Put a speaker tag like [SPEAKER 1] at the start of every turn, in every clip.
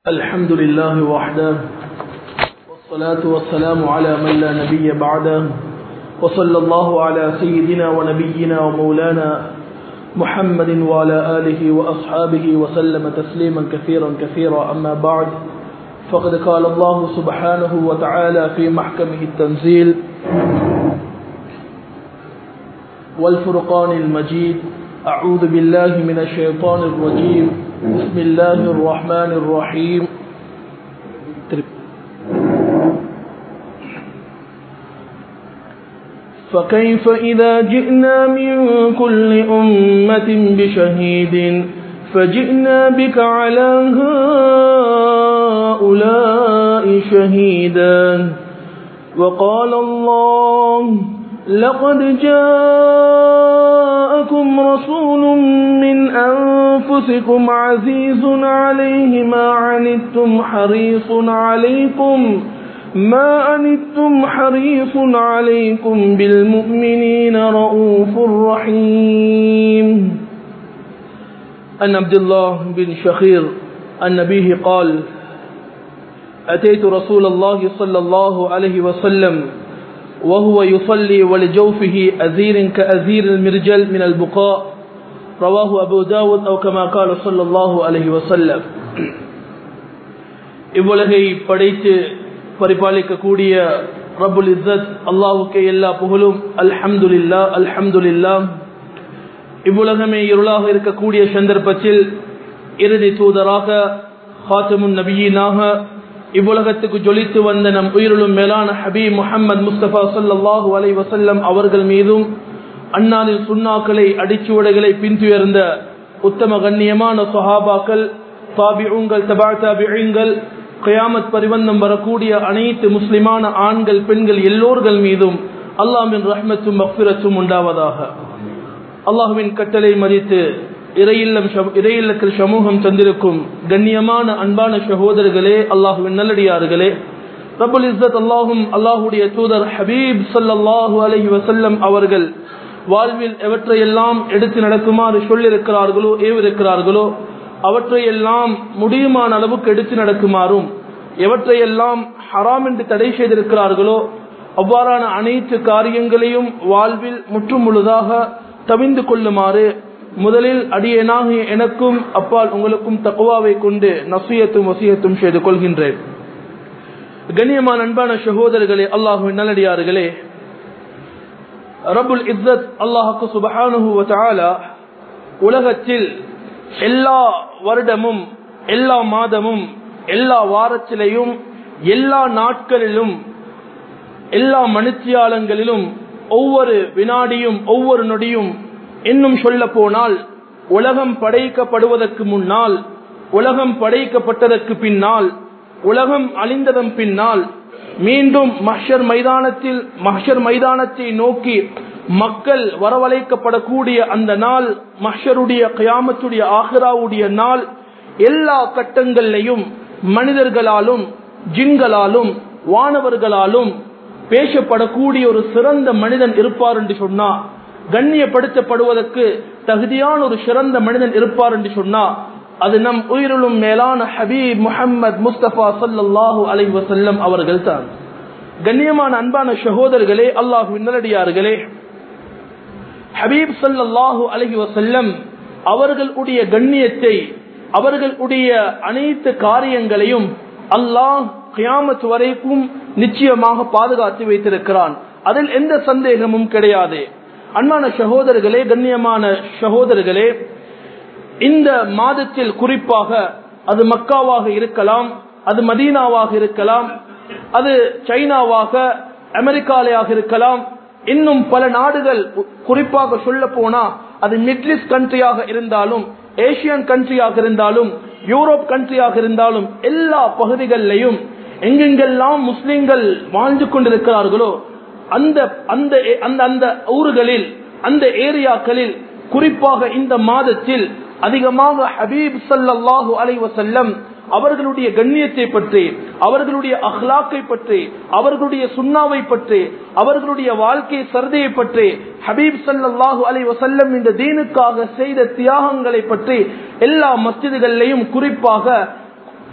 [SPEAKER 1] الحمد لله وحده والصلاة والسلام على من لا نبي بعده وصلى الله على سيدنا ونبينا ومولانا محمد وعلى آله وأصحابه وسلم تسليما كثيرا كثيرا أما بعد فقد قال الله سبحانه وتعالى في محكمه التنزيل والفرقان المجيد أعوذ بالله من الشيطان الرجيم بسم الله الرحمن الرحيم فكيف إذا جئنا من كل أمة بشهيد فجئنا بك على هؤلاء شهيدا وقال الله لقد جاءكم رسول من أنفسكم عزيز عليه ما عنتم حريص عليكم ما عنتم حريص عليكم بالمؤمنين رؤوف رحيم أن عبد الله بن شخير النبي قال أتيت رسول الله صلى الله عليه وسلم وهو يصلي ولجوفه أزير كأزير المرجل من البقاء رواه أبو داود أو كما قال صلى الله عليه وسلم இவ்வுலகை படைத்து பரிபாலிக்கக்கூடிய ரபுல் இஸ்ஸத் அல்லாஹுக்கே எல்லா புகழும் அல்ஹம்துலில்லா அல்ஹம்துலில்லா இவ்வுலகமே இருளாக இருக்கக்கூடிய சந்தர்ப்பத்தில் இறுதி தூதராக ஹாத்தமுன் நபியினாக இவ்வுலகத்துக்கு ஜொலித்து வந்த நம் உயிரிலும் மேலான ஹபீப் முஹம்மது முஸ்தபா சல்லாஹூ அலை வசல்லம் அவர்கள் மீதும் அண்ணாதில் சுண்ணாக்களை அடிச்சுவடைகளை பின்துயர்ந்த உத்தம கண்ணியமான சொஹாபாக்கள் தாபிஉங்கள் தபா தாபிகள் கயாமத் பரிவந்தம் வரக்கூடிய அனைத்து முஸ்லிமான ஆண்கள் பெண்கள் எல்லோர்கள் மீதும் அல்லாமின் ரஹ்மத்தும் மக்பிரத்தும் உண்டாவதாக அல்லாஹுவின் கட்டளை மதித்து இறையில்லம் இறையில்லத்தில் சமூகம் தந்திருக்கும் கண்ணியமான அன்பான சகோதரர்களே அல்லாஹுவின் நல்லடியார்களே ரபுல் இஸ்ஸத் அல்லாஹும் அல்லாஹுடைய தூதர் ஹபீப் சல்லாஹூ அலஹி வசல்லம் அவர்கள் வாழ்வில் எவற்றையெல்லாம் எடுத்து நடக்குமாறு சொல்லியிருக்கிறார்களோ ஏவிருக்கிறார்களோ அவற்றையெல்லாம் முடியுமான அளவுக்கு எடுத்து நடக்குமாறும் எவற்றையெல்லாம் ஹராம் என்று தடை செய்திருக்கிறார்களோ அவ்வாறான அனைத்து காரியங்களையும் வாழ்வில் முற்றும் முழுதாக தவிந்து கொள்ளுமாறு முதலில் அடியனாகிய எனக்கும் அப்பால் உங்களுக்கும் தக்குவாவை கொண்டு நசியத்தும் வசியத்தும் செய்து கொள்கின்றேன் கண்ணியமான அன்பான சகோதரர்களே அல்லாஹுவின் நல்லடியார்களே ரபுல் இஸ்ஸத் அல்லாஹுக்கு சுபஹானுஹு உலகத்தில் எல்லா வருடமும் எல்லா மாதமும் எல்லா வாரத்திலையும் எல்லா நாட்களிலும் எல்லா மனுத்தியாலங்களிலும் ஒவ்வொரு வினாடியும் ஒவ்வொரு நொடியும் இன்னும் சொல்ல போனால் உலகம் படைக்கப்படுவதற்கு முன்னால் உலகம் படைக்கப்பட்டதற்கு பின்னால் உலகம் அழிந்ததன் பின்னால் மீண்டும் மஹர் மைதானத்தில் மஹர் மைதானத்தை நோக்கி மக்கள் வரவழைக்கப்படக்கூடிய அந்த நாள் மஹருடைய கயாமத்துடைய ஆஹ்ராவுடைய நாள் எல்லா கட்டங்களையும் மனிதர்களாலும் ஜின்களாலும் வானவர்களாலும் பேசப்படக்கூடிய ஒரு சிறந்த மனிதன் இருப்பார் என்று சொன்னா கண்ணியப்படுத்தப்படுவதற்கு தகுதியான ஒரு சிறந்த மனிதன் இருப்பார் என்று சொன்னா அது நம் உயிரிலும் மேலான ஹபீப் முஹம்மது முஸ்தபா சல்லாஹூ அலை வசல்லம் அவர்கள் தான் கண்ணியமான அன்பான சகோதரர்களே அல்லாஹு நல்லடியார்களே ஹபீப் சல்லாஹூ அலஹி வசல்லம் அவர்களுடைய கண்ணியத்தை அவர்களுடைய அனைத்து காரியங்களையும் அல்லாஹ் கியாமத் வரைக்கும் நிச்சயமாக பாதுகாத்து வைத்திருக்கிறான் அதில் எந்த சந்தேகமும் கிடையாது அன்பான சகோதரர்களே கண்ணியமான சகோதரர்களே இந்த மாதத்தில் குறிப்பாக அது மக்காவாக இருக்கலாம் அது மதீனாவாக இருக்கலாம் அது சைனாவாக அமெரிக்காலையாக இருக்கலாம் இன்னும் பல நாடுகள் குறிப்பாக சொல்ல போனா அது மிட்லிஸ்ட் கண்ட்ரியாக இருந்தாலும் ஏசியன் கண்ட்ரியாக இருந்தாலும் யூரோப் கண்ட்ரியாக இருந்தாலும் எல்லா பகுதிகளிலையும் எங்கெங்கெல்லாம் முஸ்லிம்கள் வாழ்ந்து கொண்டிருக்கிறார்களோ அந்த அந்த அந்த அந்த ஊர்களில் அந்த ஏரியாக்களில் குறிப்பாக இந்த மாதத்தில் அதிகமாக ஹபீப் சல்லாஹூ அலை வசல்லம் அவர்களுடைய கண்ணியத்தை பற்றி அவர்களுடைய அஹ்லாக்கை பற்றி அவர்களுடைய சுண்ணாவை பற்றி அவர்களுடைய வாழ்க்கை சரதையை பற்றி ஹபீப் சல்லாஹூ அலை வசல்லம் இந்த தீனுக்காக செய்த தியாகங்களை பற்றி எல்லா மஸ்ஜிதுகளிலையும் குறிப்பாக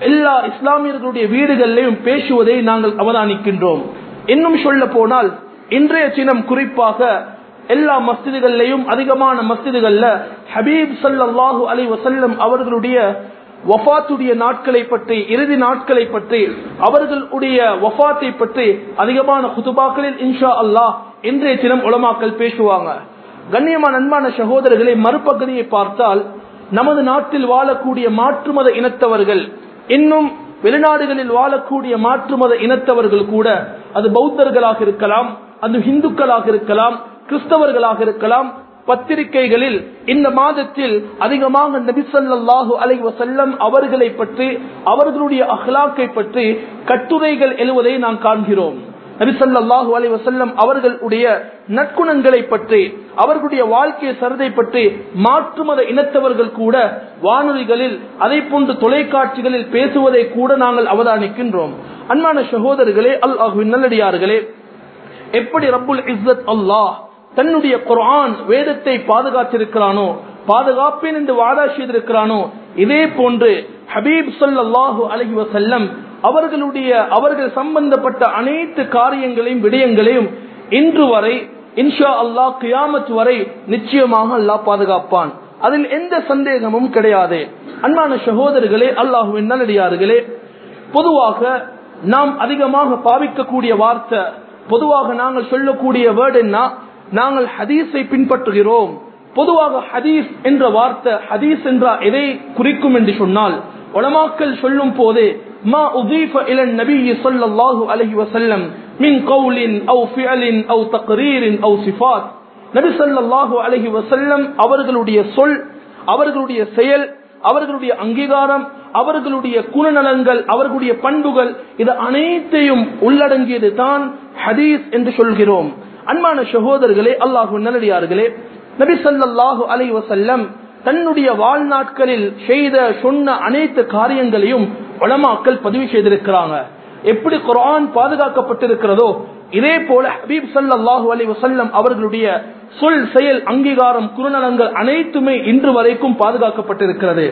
[SPEAKER 1] எல்லா இஸ்லாமியர்களுடைய வீடுகளிலும் பேசுவதை நாங்கள் அவதானிக்கின்றோம் இன்னும் சொல்ல போனால் இன்றைய தினம் குறிப்பாக எல்லா மஸ்திதுகள்லையும் அதிகமான மஸ்திதுகள்ல ஹபீப் சல்லாஹூ அலி வசல்லம் அவர்களுடைய வஃபாத்துடைய நாட்களை பற்றி இறுதி நாட்களை பற்றி அவர்களுடைய வஃபாத்தை பற்றி அதிகமான குதுபாக்களில் இன்ஷா அல்லாஹ் இன்றைய தினம் உலமாக்கல் பேசுவாங்க கண்ணியமான அன்பான சகோதரர்களை மறுபகுதியை பார்த்தால் நமது நாட்டில் வாழக்கூடிய மாற்று மத இனத்தவர்கள் இன்னும் வெளிநாடுகளில் வாழக்கூடிய மாற்று மத இனத்தவர்கள் கூட அது பௌத்தர்களாக இருக்கலாம் அது இந்துக்களாக இருக்கலாம் கிறிஸ்தவர்களாக இருக்கலாம் பத்திரிகைகளில் இந்த மாதத்தில் அதிகமாக நபிசல்லாஹு அலை வசல்லம் அவர்களை பற்றி அவர்களுடைய அஹ்லாக்கை பற்றி கட்டுரைகள் எழுவதை நாம் காண்கிறோம் நபிசல்லாஹு அலை வசல்லம் அவர்களுடைய நற்குணங்களை பற்றி அவர்களுடைய வாழ்க்கை சரதை பற்றி மாற்று மத இனத்தவர்கள் கூட வானொலிகளில் அதை போன்று தொலைக்காட்சிகளில் பேசுவதை கூட நாங்கள் அவதானிக்கின்றோம் அன்பான சகோதரர்களே அல்லாஹுவின் நல்லடியார்களே எப்படி ரப்புல் இஸ்ஸத் அல்லாஹ் தன்னுடைய குர்ஆன் வேதத்தை பாதுகாத்திருக்கிறானோ பாதுகாப்பேன் என்று வாதா செய்திருக்கிறானோ இதே போன்று ஹபீப் ஸல்லல்லாஹு அலைஹி வஸல்லம் அவர்களுடைய அவர்கள் சம்பந்தப்பட்ட அனைத்து காரியங்களையும் விடயங்களையும் இன்று வரை இன்ஷா அல்லாஹ் கியாமத் வரை நிச்சயமாக அல்லாஹ் பாதுகாப்பான் அதில் எந்த சந்தேகமும் கிடையாது அன்பான சகோதரர்களே அல்லாஹுவின் நல்லடியார்களே பொதுவாக நாம் அதிகமாக பாவிக்கக்கூடிய வார்த்தை பொதுவாக நாங்கள் சொல்லக்கூடிய வேர்டு என்ன நாங்கள் ஹதீஸை பின்பற்றுகிறோம் பொதுவாக ஹதீஸ் என்ற வார்த்தை ஹதீஸ் என்ற எதை குறிக்கும் என்று சொன்னால் உலமாக்கள் சொல்லும் போது ما أضيف إلى النبي صلى الله عليه وسلم من قول أو فعل أو تقرير أو صفات நபி ஸல்லல்லாஹு அலைஹி வஸல்லம் அவர்களுடைய சொல் அவர்களுடைய செயல் அவர்களுடைய அங்கீகாரம் அவர்களுடைய குணநலங்கள் அவர்களுடைய பண்புகள் இது அனைத்தையும் உள்ளடங்கியது தான் ஹதீஸ் என்று சொல்கிறோம் அன்பான சகோதரர்களே அல்லாஹு நல்லடியார்களே நபி ஸல்லல்லாஹு அலைஹி வஸல்லம் தன்னுடைய வாழ்நாட்களில் செய்த சொன்ன அனைத்து காரியங்களையும் உலமாக்கள் பதிவு செய்திருக்கிறாங்க எப்படி குரான் பாதுகாக்கப்பட்டிருக்கிறதோ இதே போல ஹபீப் சல்லாஹூ அலி வசல்லம் அவர்களுடைய சொல் செயல் அங்கீகாரம் குறுநலங்கள் அனைத்துமே இன்று வரைக்கும் பாதுகாக்கப்பட்டிருக்கிறது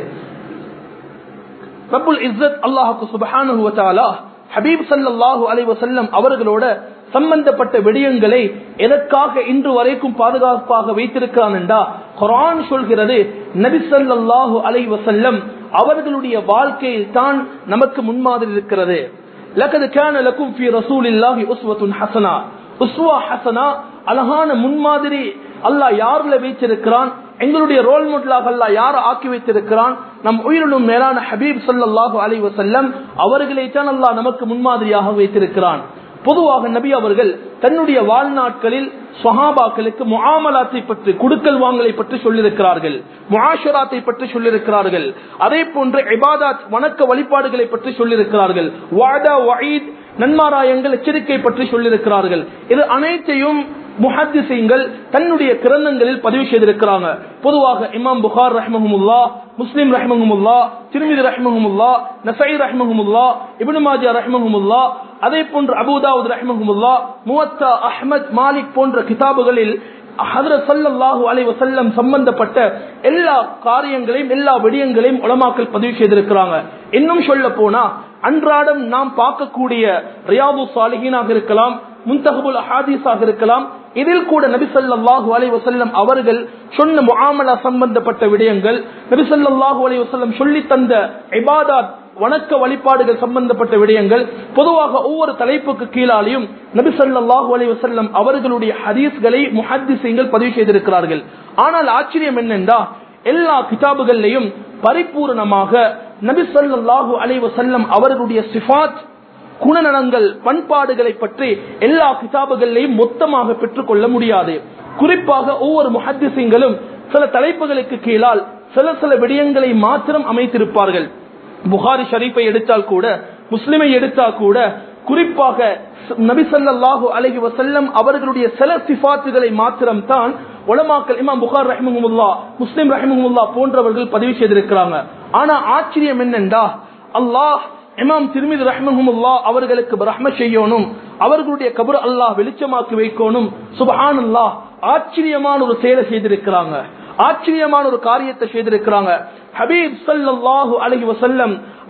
[SPEAKER 1] ரபுல் இஸ்ஸத் அல்லாஹுக்கு சுபஹானஹு வதஆலா ஹபீப் ஸல்லல்லாஹு அலைஹி வஸல்லம் அவர்களோட சம்பந்தப்பட்ட விடயங்களை எதற்காக இன்று வரைக்கும் பாதுகாப்பாக வைத்திருக்கிறான் என்றா குர்ஆன் சொல்கிறது நபி ஸல்லல்லாஹு அலைஹி வஸல்லம் அவர்களுடைய வாழ்க்கையில் தான் நமக்கு முன்மாதிரி இருக்கிறது லக்கது கான லக்கும் ஃபீ ரசூலில்லாஹி உஸ்வத்துன் ஹஸனா உஸ்வா ஹஸனா அழகான முன்மாதிரி அல்லாஹ் யாருல வைத்திருக்கிறான் எங்களுடைய ரோல் மாடலாக அல்லாஹ் யார் ஆக்கி வைத்திருக்கிறான் நம் உயிரினும் மேலான ஹபீப் ஸல்லல்லாஹு அலைஹி வஸல்லம் அவர்களை தான் அல்லாஹ் நமக்கு முன்மாதிரியாக வைத்திருக்கிறான் பொதுவாக நபி அவர்கள் தன்னுடைய வாழ்நாட்களில் சஹாபாக்களுக்கு முஆமலாத்தை பற்றி குடுக்கல் வாங்கலை பற்றி சொல்லியிருக்கிறார்கள் முஆஷராத்தை பற்றி சொல்லியிருக்கிறார்கள் அதே போன்று இபாதாத் வணக்க வழிபாடுகளை பற்றி சொல்லியிருக்கிறார்கள் வாதா வயீத் நன்மாராயங்கள் எச்சரிக்கை பற்றி சொல்லியிருக்கிறார்கள் இது அனைத்தையும் முஹத்திசீங்கள் தன்னுடைய கிரந்தங்களில் பதிவு செய்திருக்கிறாங்க பொதுவாக இமாம் புகார் ரஹ்மஹமுல்லா முஸ்லிம் ரஹ்மஹமுல்லா திருமிதி ரஹ்மஹமுல்லா நசை ரஹ்மஹமுல்லா இப்னு மாஜா ரஹ்மஹமுல்லா அதே போன்று அபுதாவுத் ரஹ்மஹமுல்லா முவத்தா அஹ்மத் மாலிக் போன்ற கிதாபுகளில் ஹதரத் ஸல்லல்லாஹு அலைஹி வஸல்லம் சம்பந்தப்பட்ட எல்லா காரியங்களையும் எல்லா விடயங்களையும் உலமாக்கள் பதிவு செய்திருக்கிறாங்க இன்னும் சொல்ல போனா அன்றாடம் நாம் பார்க்கக்கூடிய ரியாது சாலிஹீனாக இருக்கலாம் முன்தகபுல் அஹாதீஸாக இருக்கலாம் இதில் கூட நபி ஸல்லல்லாஹு அலைஹி வஸல்லம் அவர்கள் சொன்ன முஆமலா சம்பந்தப்பட்ட விடயங்கள் நபி ஸல்லல்லாஹு அலைஹி வஸல்லம் சொல்லி தந்த இபாதத் வணக்க வழிபாடுகள் சம்பந்தப்பட்ட விடயங்கள் பொதுவாக ஒவ்வொரு தலைப்புக்கு கீழாலையும் நபி ஸல்லல்லாஹு அலைஹி வஸல்லம் அவர்களுடைய ஹதீஸ்களை முஹத்திஸீங்கள் பதிவு செய்திருக்கிறார்கள் ஆனால் ஆச்சரியம் என்னென்றா எல்லா கிதாபுகள்லையும் பரிபூர்ணமாக நபி ஸல்லல்லாஹு அலைஹி வஸல்லம் அவர்களுடைய சிஃபாத் குணநலங்கள் பண்பாடுகளை பற்றி எல்லா கிதாபுகளையும் மொத்தமாக பெற்றுக்கொள்ள முடியாது குறிப்பாக ஒவ்வொரு முஹத்திசிங்களும் சில தலைப்புகளுக்கு கீழால் சில சில விடயங்களை மாத்திரம் அமைத்திருப்பார்கள் புகாரி ஷரீஃபை எடுத்தால் கூட முஸ்லிமை எடுத்தால் கூட குறிப்பாக நபிசல்லாஹு அலஹி வசல்லம் அவர்களுடைய சில சிபாத்துகளை மாத்திரம் தான் உலமாக்கல் இமாம் புகார் ரஹிமஹமுல்லா முஸ்லிம் ரஹிமஹமுல்லா போன்றவர்கள் பதிவு செய்திருக்கிறாங்க ஆனா ஆச்சரியம் என்னென்றா அல்லாஹ் இமாம் திருமிதி ரஹ்மஹமுல்லா அவர்களுக்கு ரஹ்ம செய்யணும் அவர்களுடைய கபர் அல்லாஹ் வெளிச்சமாக்கி வைக்கணும் சுபஹான் அல்லாஹ் ஆச்சரியமான ஒரு செயலை செய்திருக்கிறாங்க ஆச்சரியமான ஒரு காரியத்தை செய்திருக்கிறாங்க ஹபீப் சல்லாஹூ அலஹி வசல்லம்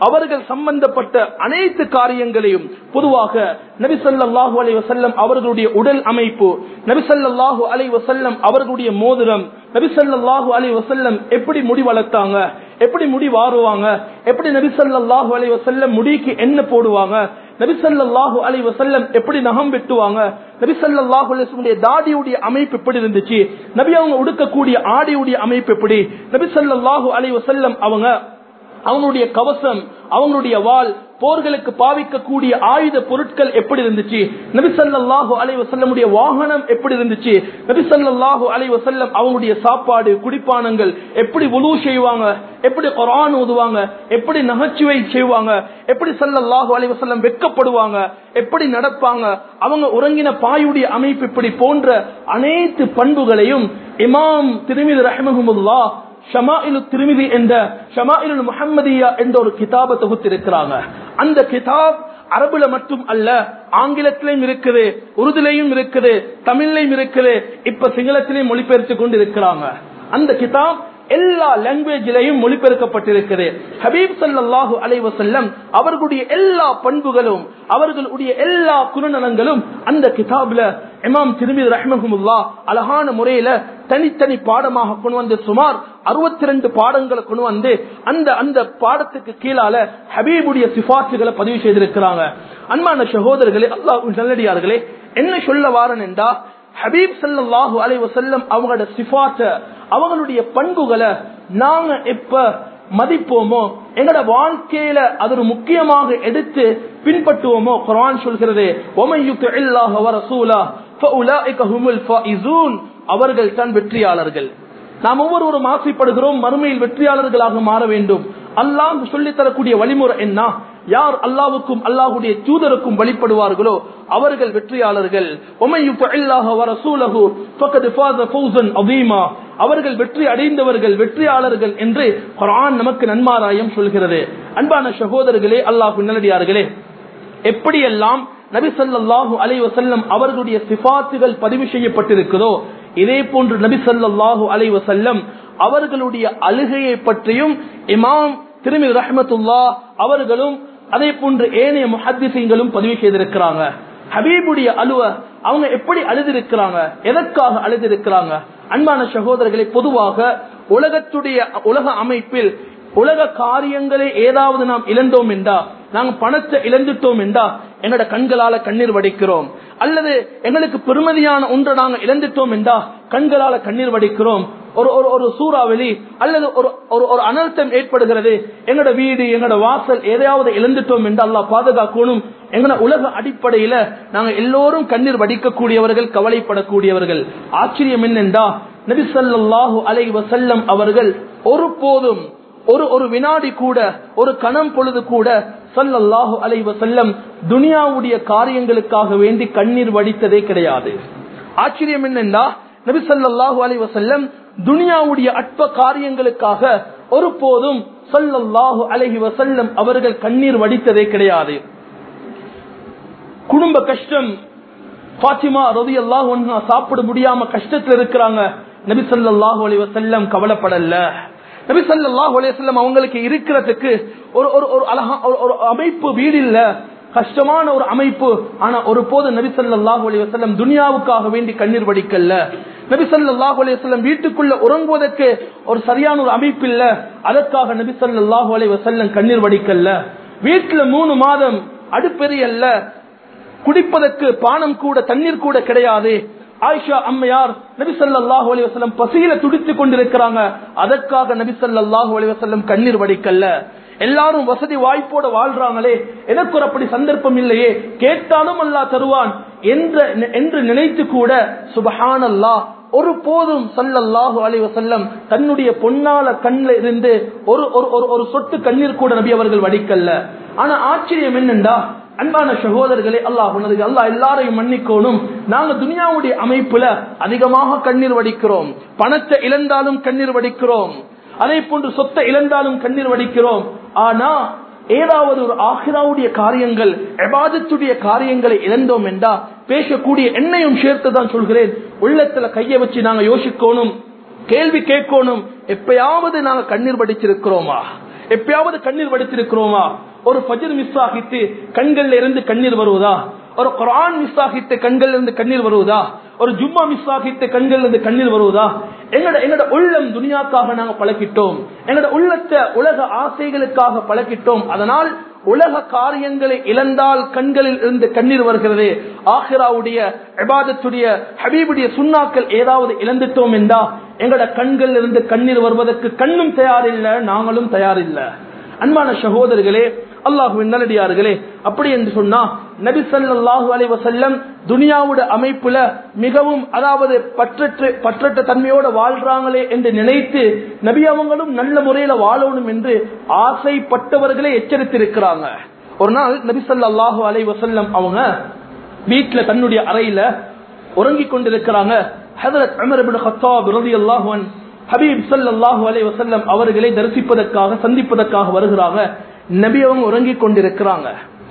[SPEAKER 1] அவர்கள் சம்பந்தப்பட்ட அனைத்து காரியங்களையும் பொதுவாக நபிசல்லாஹு அலை வசல்லம் அவர்களுடைய உடல் அமைப்பு நபிசல்லாஹு அலை வசல்லம் அவர்களுடைய மோதிரம் நபிசல்லாஹு அலை வசல்லம் எப்படி முடி வளர்த்தாங்க எப்படி முடி வாருவாங்க எப்படி நபிசல்லாஹு அலை வசல்லம் முடிக்கு என்ன போடுவாங்க நபிசல்லாஹு அலை வசல்லம் எப்படி நகம் வெட்டுவாங்க நபிசல்லாஹு அலைய தாடியுடைய அமைப்பு எப்படி இருந்துச்சு நபி அவங்க உடுக்கக்கூடிய ஆடியுடைய அமைப்பு எப்படி நபிசல்லாஹு அலை வசல்லம் அவங்க அவங்களுடைய கவசம் அவங்களுடைய வால் போர்களுக்கு பாவிக்கக்கூடிய ஆயுத பொருட்கள் எப்படி இருந்துச்சு நபிசல்லாஹு அலை வசல்லமுடைய வாகனம் எப்படி இருந்துச்சு நபிசல்லாஹு அலை வசல்லம் அவங்களுடைய சாப்பாடு குடிப்பானங்கள் எப்படி உழு செய்வாங்க எப்படி குரான் ஓதுவாங்க எப்படி நகைச்சுவை செய்வாங்க எப்படி சல்லல்லாஹு அலை வசல்லம் வெட்கப்படுவாங்க எப்படி நடப்பாங்க அவங்க உறங்கின பாயுடைய அமைப்பு இப்படி போன்ற அனைத்து பண்புகளையும் இமாம் திருமிதி ரஹமஹமுல்லா ஷமாயிலு திருமிதி என்ற ஷமாயிலு முஹம்மதியா என்ற ஒரு கிதாபை தொகுத்திருக்கிறாங்க அந்த கிதாப் அரபுல மட்டும் அல்ல ஆங்கிலத்திலையும் இருக்குது உருதுலையும் இருக்குது தமிழ்லையும் இருக்குது இப்ப சிங்களத்திலையும் மொழிபெயர்த்து கொண்டு இருக்கிறாங்க அந்த கிதாப் எல்லா லாங்குவேஜிலையும் மொழிபெயர்க்கப்பட்டிருக்கிறது ஹபீப் சல்லாஹூ அலைவசல்லம் அவர்களுடைய எல்லா பண்புகளும் அவர்களுடைய எல்லா குணநலங்களும் அந்த கிதாப்ல இமாம் திருமதி ரஹ்மஹமுல்லா அழகான முறையில தனித்தனி பாடமாக கொண்டு வந்து சுமார் அறுபத்தி ரெண்டு பாடங்களை கொண்டு வந்து அந்த அந்த பாடத்துக்கு கீழால ஹபீபுடைய சிபாசுகளை பதிவு செய்திருக்கிறாங்க அன்பான சகோதரர்களே அல்லாஹ் நல்லடியார்களே என்ன சொல்ல வாரன் என்றா ஹபீப் சல்லாஹூ அலை வசல்லம் அவங்களோட சிபாத்த அவங்களுடைய பண்புகளை நாங்க எப்ப மதிப்போமோ எங்கட வாழ்க்கையில அது ஒரு முக்கியமாக எடுத்து பின்பற்றுவோமோ குரான் சொல்கிறது அவர்கள் தான் வெற்றியாளர்கள் நாம் ஒவ்வொருவரும் ஆசைப்படுகிறோம் மறுமையில் வெற்றியாளர்களாக மாற வேண்டும் அல்லாஹ் சொல்லித் தரக்கூடிய வழிமுறை என்ன யார் அல்லாவுக்கும் அல்லாஹுடைய தூதருக்கும் வழிபடுவார்களோ அவர்கள் வெற்றியாளர்கள் அவர்கள் வெற்றி அடைந்தவர்கள் வெற்றியாளர்கள் என்று குரான் நமக்கு நன்மாராயம் சொல்கிறது அன்பான சகோதரர்களே அல்லாஹு நல்லடியார்களே எப்படியெல்லாம் நபி சல்லாஹூ அலை வசல்லம் அவர்களுடைய சிபாத்துகள் பதிவு செய்யப்பட்டிருக்கிறதோ இதே போன்று நபி சல்லாஹூ அலை வசல்லம் அவர்களுடைய அழுகையை பற்றியும் இமாம் திருமி ரஹமத்துல்லா அவர்களும் அதே போன்று ஏனைய முஹத்திசங்களும் பதிவு செய்திருக்கிறாங்க ஹபீபுடைய அலுவ அவங்க எப்படி அழுதிருக்கிறாங்க எதற்காக அழுதிருக்கிறாங்க அன்பான சகோதரர்களை பொதுவாக உலகத்துடைய உலக அமைப்பில் உலக காரியங்களை ஏதாவது நாம் இழந்தோம் என்றா நாங்க பணத்தை இழந்துட்டோம் என்றா எங்களோட கண்களால கண்ணீர் வடிக்கிறோம் அல்லது எங்களுக்கு பெருமதியான ஒன்றை நாங்க இழந்துட்டோம் என்றா கண்களால கண்ணீர் வடிக்கிறோம் ஒரு ஒரு ஒரு சூறாவளி அல்லது ஒரு ஒரு ஒரு அனர்த்தம் ஏற்படுகிறது எங்களோட வீடு எங்களோட வாசல் எதையாவது இழந்துட்டோம் என்று அல்லா பாதுகாக்கணும் எங்களோட உலக அடிப்படையில நாங்க எல்லோரும் கண்ணீர் வடிக்கக்கூடியவர்கள் கவலைப்படக்கூடியவர்கள் ஆச்சரியம் என்னென்றா நபிசல்லாஹு அலை வசல்லம் அவர்கள் ஒருபோதும் ஒரு ஒரு வினாடி கூட ஒரு கணம் பொழுது கூட சல்லல்லாஹு அலை வசல்லம் துனியாவுடைய காரியங்களுக்காக வேண்டி கண்ணீர் வடித்ததே கிடையாது ஆச்சரியம் என்னென்றா நபி சல்லாஹு அலை வசல்லம் துனியாவுடைய அற்ப காரியங்களுக்காக ஒருபோதும் சல்லல்லாஹு அலஹி வசல்லம் அவர்கள் கண்ணீர் வடித்ததே கிடையாது குடும்ப கஷ்டம் பாத்திமா ரதி அல்லாஹ் சாப்பிட முடியாம கஷ்டத்துல இருக்கிறாங்க நபி சல்லாஹூ அலி வசல்லம் கவலைப்படல நபி சல்லாஹூ அலையம் அவங்களுக்கு இருக்கிறதுக்கு ஒரு ஒரு ஒரு அழகா ஒரு அமைப்பு வீடு இல்ல கஷ்டமான ஒரு அமைப்பு ஆனா ஒரு போது நபி சல்லாஹூ அலி வசல்லம் துனியாவுக்காக வேண்டி கண்ணீர் வடிக்கல்ல நபி சல்லாஹூ அலி வசல்லம் வீட்டுக்குள்ள உறங்குவதற்கு ஒரு சரியான ஒரு அமைப்பு இல்ல அதற்காக நபி சல்லாஹூ அலி வசல்லம் கண்ணீர் வடிக்கல்ல வீட்டுல மூணு மாதம் அடுப்பெரியல்ல குடிப்பதற்கு பானம் கூட தண்ணீர் கூட கிடையாது ஆயிஷா அம்மையார் நபி சல்லாஹூ அலி வசல்லம் பசியில துடித்துக் கொண்டிருக்கிறாங்க அதற்காக நபி சல்லாஹூ அலி வசல்லம் கண்ணீர் வடிக்கல்ல எல்லாரும் வசதி வாய்ப்போட வாழ்றாங்களே எனக்கு ஒரு அப்படி சந்தர்ப்பம் இல்லையே கேட்டாலும் அல்லா தருவான் என்று நினைத்து கூட சுபஹான் அல்லா ஒரு போதும் சல்லல்லாஹு அலி வசல்லம் தன்னுடைய பொன்னால கண்ணில் இருந்து ஒரு ஒரு சொட்டு கண்ணீர் கூட நபி அவர்கள் வடிக்கல்ல ஆனா ஆச்சரியம் என்னண்டா அன்பான சகோதரர்களே அல்லாஹ் உனது அல்லாஹ் எல்லாரையும் மன்னிக்கணும் நாங்க துனியாவுடைய அமைப்புல அதிகமாக கண்ணீர் வடிக்கிறோம் பணத்தை இழந்தாலும் கண்ணீர் வடிக்கிறோம் அதே போன்று சொத்தை இழந்தாலும் கண்ணீர் வடிக்கிறோம் ஆனா ஏதாவது ஒரு ஆஹிராவுடைய காரியங்கள் எபாதத்துடைய காரியங்களை இழந்தோம் என்றா பேசக்கூடிய என்னையும் சேர்த்து தான் சொல்கிறேன் உள்ளத்துல கையை வச்சு நாங்க யோசிக்கணும் கேள்வி கேட்கணும் எப்பயாவது நாங்க கண்ணீர் வடிச்சிருக்கிறோமா எப்பயாவது கண்ணீர் வடித்திருக்கிறோமா ஒரு ஃபஜர் மிஸ் ஆகிட்டு கண்கள்ல இருந்து கண்ணீர் வருவதா ஒரு குரான் மிஸ் ஆகிட்டு கண்கள்ல இருந்து கண்ணீர் வருவதா ஒரு ஜும்மா மிஸ் ஆகிட்டு கண்கள்ல இருந்து கண்ணீர் வருவதா எங்கட எங்கட உள்ளம் துனியாக்காக நாங்க பழக்கிட்டோம் எங்கட உள்ளத்தை உலக ஆசைகளுக்காக பழக்கிட்டோம் அதனால் உலக காரியங்களை இழந்தால் கண்களில் இருந்து கண்ணீர் வருகிறது ஆஹிராவுடைய இபாதத்துடைய ஹபீபுடைய சுண்ணாக்கள் ஏதாவது இழந்துட்டோம் என்றா எங்கட கண்கள் இருந்து கண்ணீர் வருவதற்கு கண்ணும் தயாரில்லை நாங்களும் தயாரில்லை அன்பான சகோதரர்களே அல்லாஹுவின் நல்லடியார்களே அப்படி என்று சொன்னா நபி ஸல்லல்லாஹு அலைஹி வஸல்லம் துனியாவோட அமைப்புல மிகவும் அதாவது பற்றற்ற பற்றற்ற தன்மையோட வாழ்றாங்களே என்று நினைத்து நபி அவங்களும் நல்ல முறையில வாழணும் என்று ஆசைப்பட்டவர்களே எச்சரித்திருக்கிறாங்க ஒரு நாள் நபி ஸல்லல்லாஹு அலைஹி வஸல்லம் அவங்க வீட்டுல தன்னுடைய அறையில உறங்கிக் கொண்டிருக்கிறாங்க ஹதரத் உமர் இப்னு கத்தாப் ரலியல்லாஹு அன்ஹு ஹபீப் ஸல்லல்லாஹு அலைஹி வஸல்லம் அவர்களை தரிசிப்பதற்காக சந்திப்பதற்காக வருகிறாங்க நபி அவங்க உறங்கிக் கொண்டிருக்கிறாங்க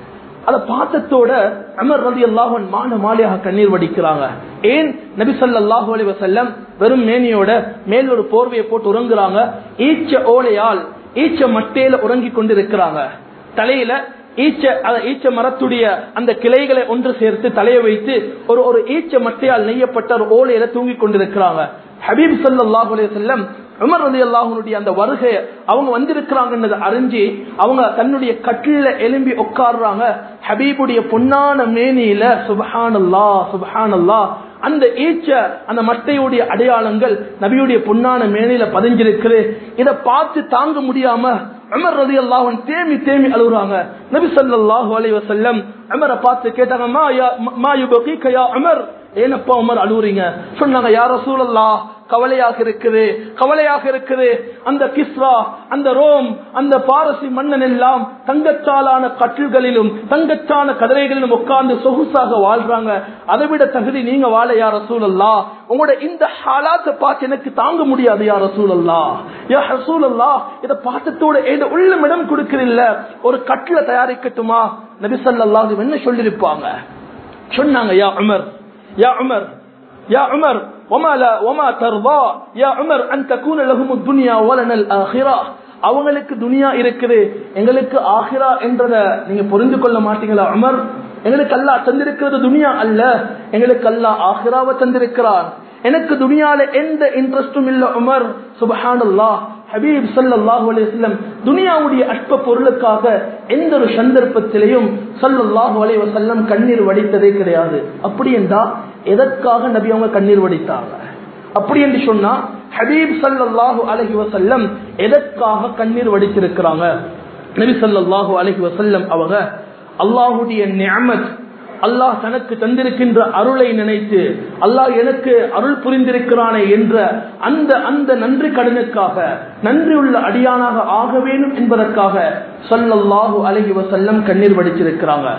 [SPEAKER 1] அத பார்த்தத்தோட அமர் ரதி அல்லாஹன் மான மாலையாக கண்ணீர் வடிக்கிறாங்க ஏன் நபி ஸல்லல்லாஹு அலைஹி வஸல்லம் வெறும் மேனியோட மேல் ஒரு போர்வையை போட்டு உறங்குறாங்க ஈச்ச ஓலையால் ஈச்ச மட்டையில உறங்கிக் கொண்டிருக்கிறாங்க தலையில ஈச்ச அத ஈச்ச மரத்துடைய அந்த கிளைகளை ஒன்று சேர்த்து தலைய வைத்து ஒரு ஒரு ஈச்ச மட்டையால் நெய்யப்பட்ட ஒரு ஓலையில தூங்கிக் கொண்டிருக்கிறாங்க ஹபீப் சல்லாஹூ செல்லம் உமர் ரதி அல்லாஹனுடைய அந்த வருகை அவங்க வந்திருக்கிறாங்கன்னு அறிஞ்சு அவங்க தன்னுடைய கட்டில எலும்பி உட்காடுறாங்க ஹபீபுடைய பொன்னான மேனியில சுபஹானல்லா சுபஹானல்லா அந்த ஈச்ச அந்த மட்டையுடைய அடையாளங்கள் நபியுடைய பொன்னான மேனில பதிஞ்சிருக்குது இதை பார்த்து தாங்க முடியாம அமர் ரதி அல்லாஹன் தேமி தேமி அழுகுறாங்க நபி சல்லாஹூ அலி வசல்லம் அமரை பார்த்து கேட்டாங்க மா யா மா யுபகீக யா அமர் ஏனப்பா உமர் அழுவுறீங்க சொன்னாங்க யார சூழல்லா கவலையாக இருக்குது கவலையாக இருக்குது அந்த கிஸ்ரா அந்த ரோம் அந்த பாரசி மன்னன் எல்லாம் தங்கச்சாலான கட்டில்களிலும் தங்கச்சான கதிரைகளிலும் உட்கார்ந்து சொகுசாக வாழ்றாங்க அதை விட தகுதி நீங்க வாழ யார சூழல்லா உங்களோட இந்த ஹாலாத்தை பார்த்து எனக்கு தாங்க முடியாது யார சூழல்லா யா ரசூலல்லா இதை பார்த்தத்தோட ஏதோ உள்ளம் இடம் கொடுக்கறில்ல ஒரு கட்டில தயாரிக்கட்டுமா நபிசல்லா என்ன சொல்லிருப்பாங்க சொன்னாங்க யா உமர் يا عمر يا عمر وما لا وما ترضى يا عمر ان تكون لهم الدنيا ولنا الاخره அவங்களுக்கு துனியா இருக்குது எங்களுக்கு ஆஹிரா என்றத நீங்க புரிந்து கொள்ள மாட்டீங்களா உமர் எங்களுக்கு அல்லா தந்திருக்கிறது துனியா அல்ல எங்களுக்கு அல்லா ஆஹிராவை தந்திருக்கிறார் எனக்கு துனியால எந்த இன்ட்ரெஸ்டும் இல்ல உமர் சுபஹானல்லா ஹபீப் சல்லாஹூ அலையம் துனியாவுடைய அற்ப பொருளுக்காக எந்த ஒரு சந்தர்ப்பத்திலையும் சல்லாஹூ அலைய வசல்லம் கண்ணீர் வடித்ததே கிடையாது அப்படி என்றா எதற்காக நபி அவங்க கண்ணீர் வடித்தாங்க அப்படி என்று சொன்னா ஹபீப் சல்லாஹூ அலஹி வசல்லம் எதற்காக கண்ணீர் வடித்திருக்கிறாங்க நபி சல்லாஹூ அலஹி வசல்லம் அவங்க அல்லாஹுடைய நியமத் அல்லாஹ் தனக்கு தந்திருக்கின்ற அருளை நினைத்து அல்லாஹ் எனக்கு அருள் புரிந்திருக்கிறானே என்ற அந்த அந்த நன்றி கடனுக்காக நன்றி உள்ள அடியானாக ஆக வேண்டும் என்பதற்காக சொல்லல்லாஹு அலஹி வசல்லம் கண்ணீர் வடிச்சிருக்கிறாங்க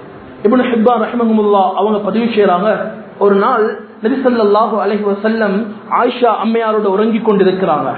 [SPEAKER 1] இப்னு ஹிப்பா ரஹ்மஹமுல்லா அவங்க பதிவு செய்யறாங்க ஒரு நாள் நபிசல்லாஹு அலஹி வசல்லம் ஆயிஷா அம்மையாரோட உறங்கிக் கொண்டிருக்கிறாங்க